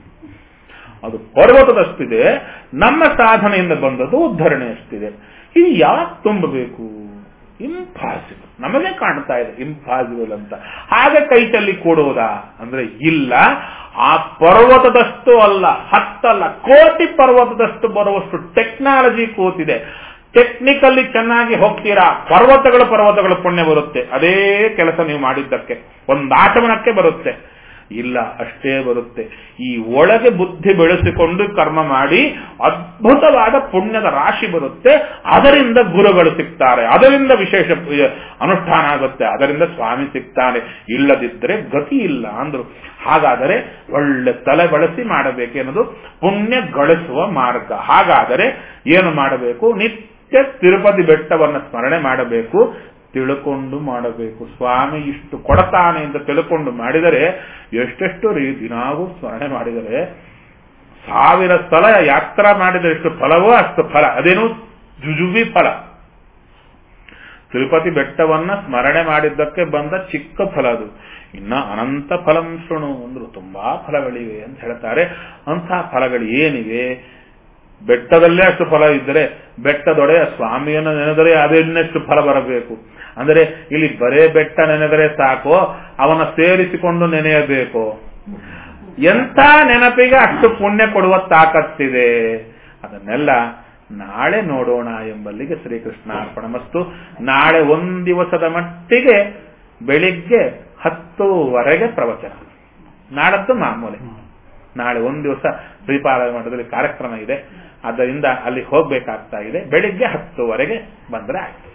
ಅದು ಪರ್ವತದಷ್ಟಿದೆ ನಮ್ಮ ಸಾಧನೆಯಿಂದ ಬಂದದ್ದು ಉದ್ಧರಣೆ ಅಷ್ಟಿದೆ ಇದು ಯಾಕೆ ತುಂಬಬೇಕು ಇಂಪಾಸಿಬಲ್ ನಮಗೆ ಕಾಣ್ತಾ ಇದೆ ಇಂಪಾಸಿಬಲ್ ಅಂತ ಹಾಗೆ ಕೈತಲ್ಲಿ ಕೊಡುವುದಾ ಅಂದ್ರೆ ಇಲ್ಲ ಆ ಪರ್ವತದಷ್ಟು ಅಲ್ಲ ಹತ್ತಲ್ಲ ಕೋಟಿ ಪರ್ವತದಷ್ಟು ಬರುವಷ್ಟು ಟೆಕ್ನಾಲಜಿ ಕೂತಿದೆ ಟೆಕ್ನಿಕಲ್ಲಿ ಚೆನ್ನಾಗಿ ಹೋಗ್ತೀರಾ ಪರ್ವತಗಳು ಪರ್ವತಗಳು ಪುಣ್ಯ ಬರುತ್ತೆ ಅದೇ ಕೆಲಸ ನೀವು ಮಾಡಿದ್ದಕ್ಕೆ ಒಂದು ಆಚಮನಕ್ಕೆ ಬರುತ್ತೆ ಇಲ್ಲ ಅಷ್ಟೇ ಬರುತ್ತೆ ಈ ಒಳಗೆ ಬುದ್ಧಿ ಬೆಳೆಸಿಕೊಂಡು ಕರ್ಮ ಮಾಡಿ ಅದ್ಭುತವಾದ ಪುಣ್ಯದ ರಾಶಿ ಬರುತ್ತೆ ಅದರಿಂದ ಗುರುಗಳು ಸಿಗ್ತಾರೆ ಅದರಿಂದ ವಿಶೇಷ ಅನುಷ್ಠಾನ ಆಗುತ್ತೆ ಅದರಿಂದ ಸ್ವಾಮಿ ಸಿಗ್ತಾನೆ ಇಲ್ಲದಿದ್ದರೆ ಗತಿ ಇಲ್ಲ ಅಂದ್ರು ಹಾಗಾದರೆ ಒಳ್ಳೆ ತಲೆ ಬಳಸಿ ಮಾಡಬೇಕೆನ್ನೋದು ಪುಣ್ಯ ಗಳಿಸುವ ಮಾರ್ಗ ಹಾಗಾದರೆ ಏನು ಮಾಡಬೇಕು ನಿತ್ಯ ತಿರುಪತಿ ಬೆಟ್ಟವನ್ನು ಸ್ಮರಣೆ ಮಾಡಬೇಕು ತಿಳ್ಕೊಂಡು ಮಾಡಬೇಕು ಸ್ವಾಮಿ ಇಷ್ಟು ಕೊಡತಾನೆ ಅಂತ ತಿಳ್ಕೊಂಡು ಮಾಡಿದರೆ ಎಷ್ಟೆಷ್ಟು ರೀತಿ ನಾವು ಸ್ಮರಣೆ ಮಾಡಿದರೆ ಸಾವಿರ ಸ್ಥಳ ಯಾತ್ರಾ ಮಾಡಿದರೆ ಎಷ್ಟು ಫಲವೋ ಅಷ್ಟು ಫಲ ಅದೇನು ಜುಜುಬಿ ಫಲ ತಿರುಪತಿ ಬೆಟ್ಟವನ್ನ ಸ್ಮರಣೆ ಮಾಡಿದ್ದಕ್ಕೆ ಬಂದ ಚಿಕ್ಕ ಫಲ ಅದು ಇನ್ನ ಅನಂತ ಫಲಂ ಶೃಣು ಅಂದ್ರು ತುಂಬಾ ಫಲಗಳಿವೆ ಅಂತ ಹೇಳ್ತಾರೆ ಅಂತಹ ಫಲಗಳು ಏನಿವೆ ಬೆಟ್ಟದಲ್ಲೇ ಅಷ್ಟು ಫಲ ಇದ್ದರೆ ಬೆಟ್ಟದೊಡೆ ಸ್ವಾಮಿಯನ್ನು ನೆನೆದರೆ ಅದನ್ನೆಷ್ಟು ಫಲ ಬರಬೇಕು ಅಂದರೆ ಇಲ್ಲಿ ಬರೇ ಬೆಟ್ಟ ನೆನೆದರೆ ಸಾಕು ಅವನ ಸೇರಿಸಿಕೊಂಡು ನೆನೆಯಬೇಕು ಎಂಥ ನೆನಪಿಗೆ ಅಷ್ಟು ಪುಣ್ಯ ಕೊಡುವ ತಾಕತ್ತಿದೆ ಅದನ್ನೆಲ್ಲ ನಾಳೆ ನೋಡೋಣ ಎಂಬಲ್ಲಿಗೆ ಶ್ರೀಕೃಷ್ಣ ಅರ್ಪಣಮಸ್ತು ನಾಳೆ ಒಂದ್ ದಿವಸದ ಮಟ್ಟಿಗೆ ಬೆಳಿಗ್ಗೆ ಹತ್ತುವರೆಗೆ ಪ್ರವಚನ ನಾಡದ್ದು ಮಾಮೂಲಿ ನಾಳೆ ಒಂದು ದಿವಸ ಶ್ರೀಪಾದ ಮಠದಲ್ಲಿ ಕಾರ್ಯಕ್ರಮ ಇದೆ ಆದ್ದರಿಂದ ಅಲ್ಲಿ ಹೋಗ್ಬೇಕಾಗ್ತಾ ಇದೆ ಬೆಳಿಗ್ಗೆ ಹತ್ತುವರೆಗೆ ಬಂದ್ರೆ ಆಯ್ತು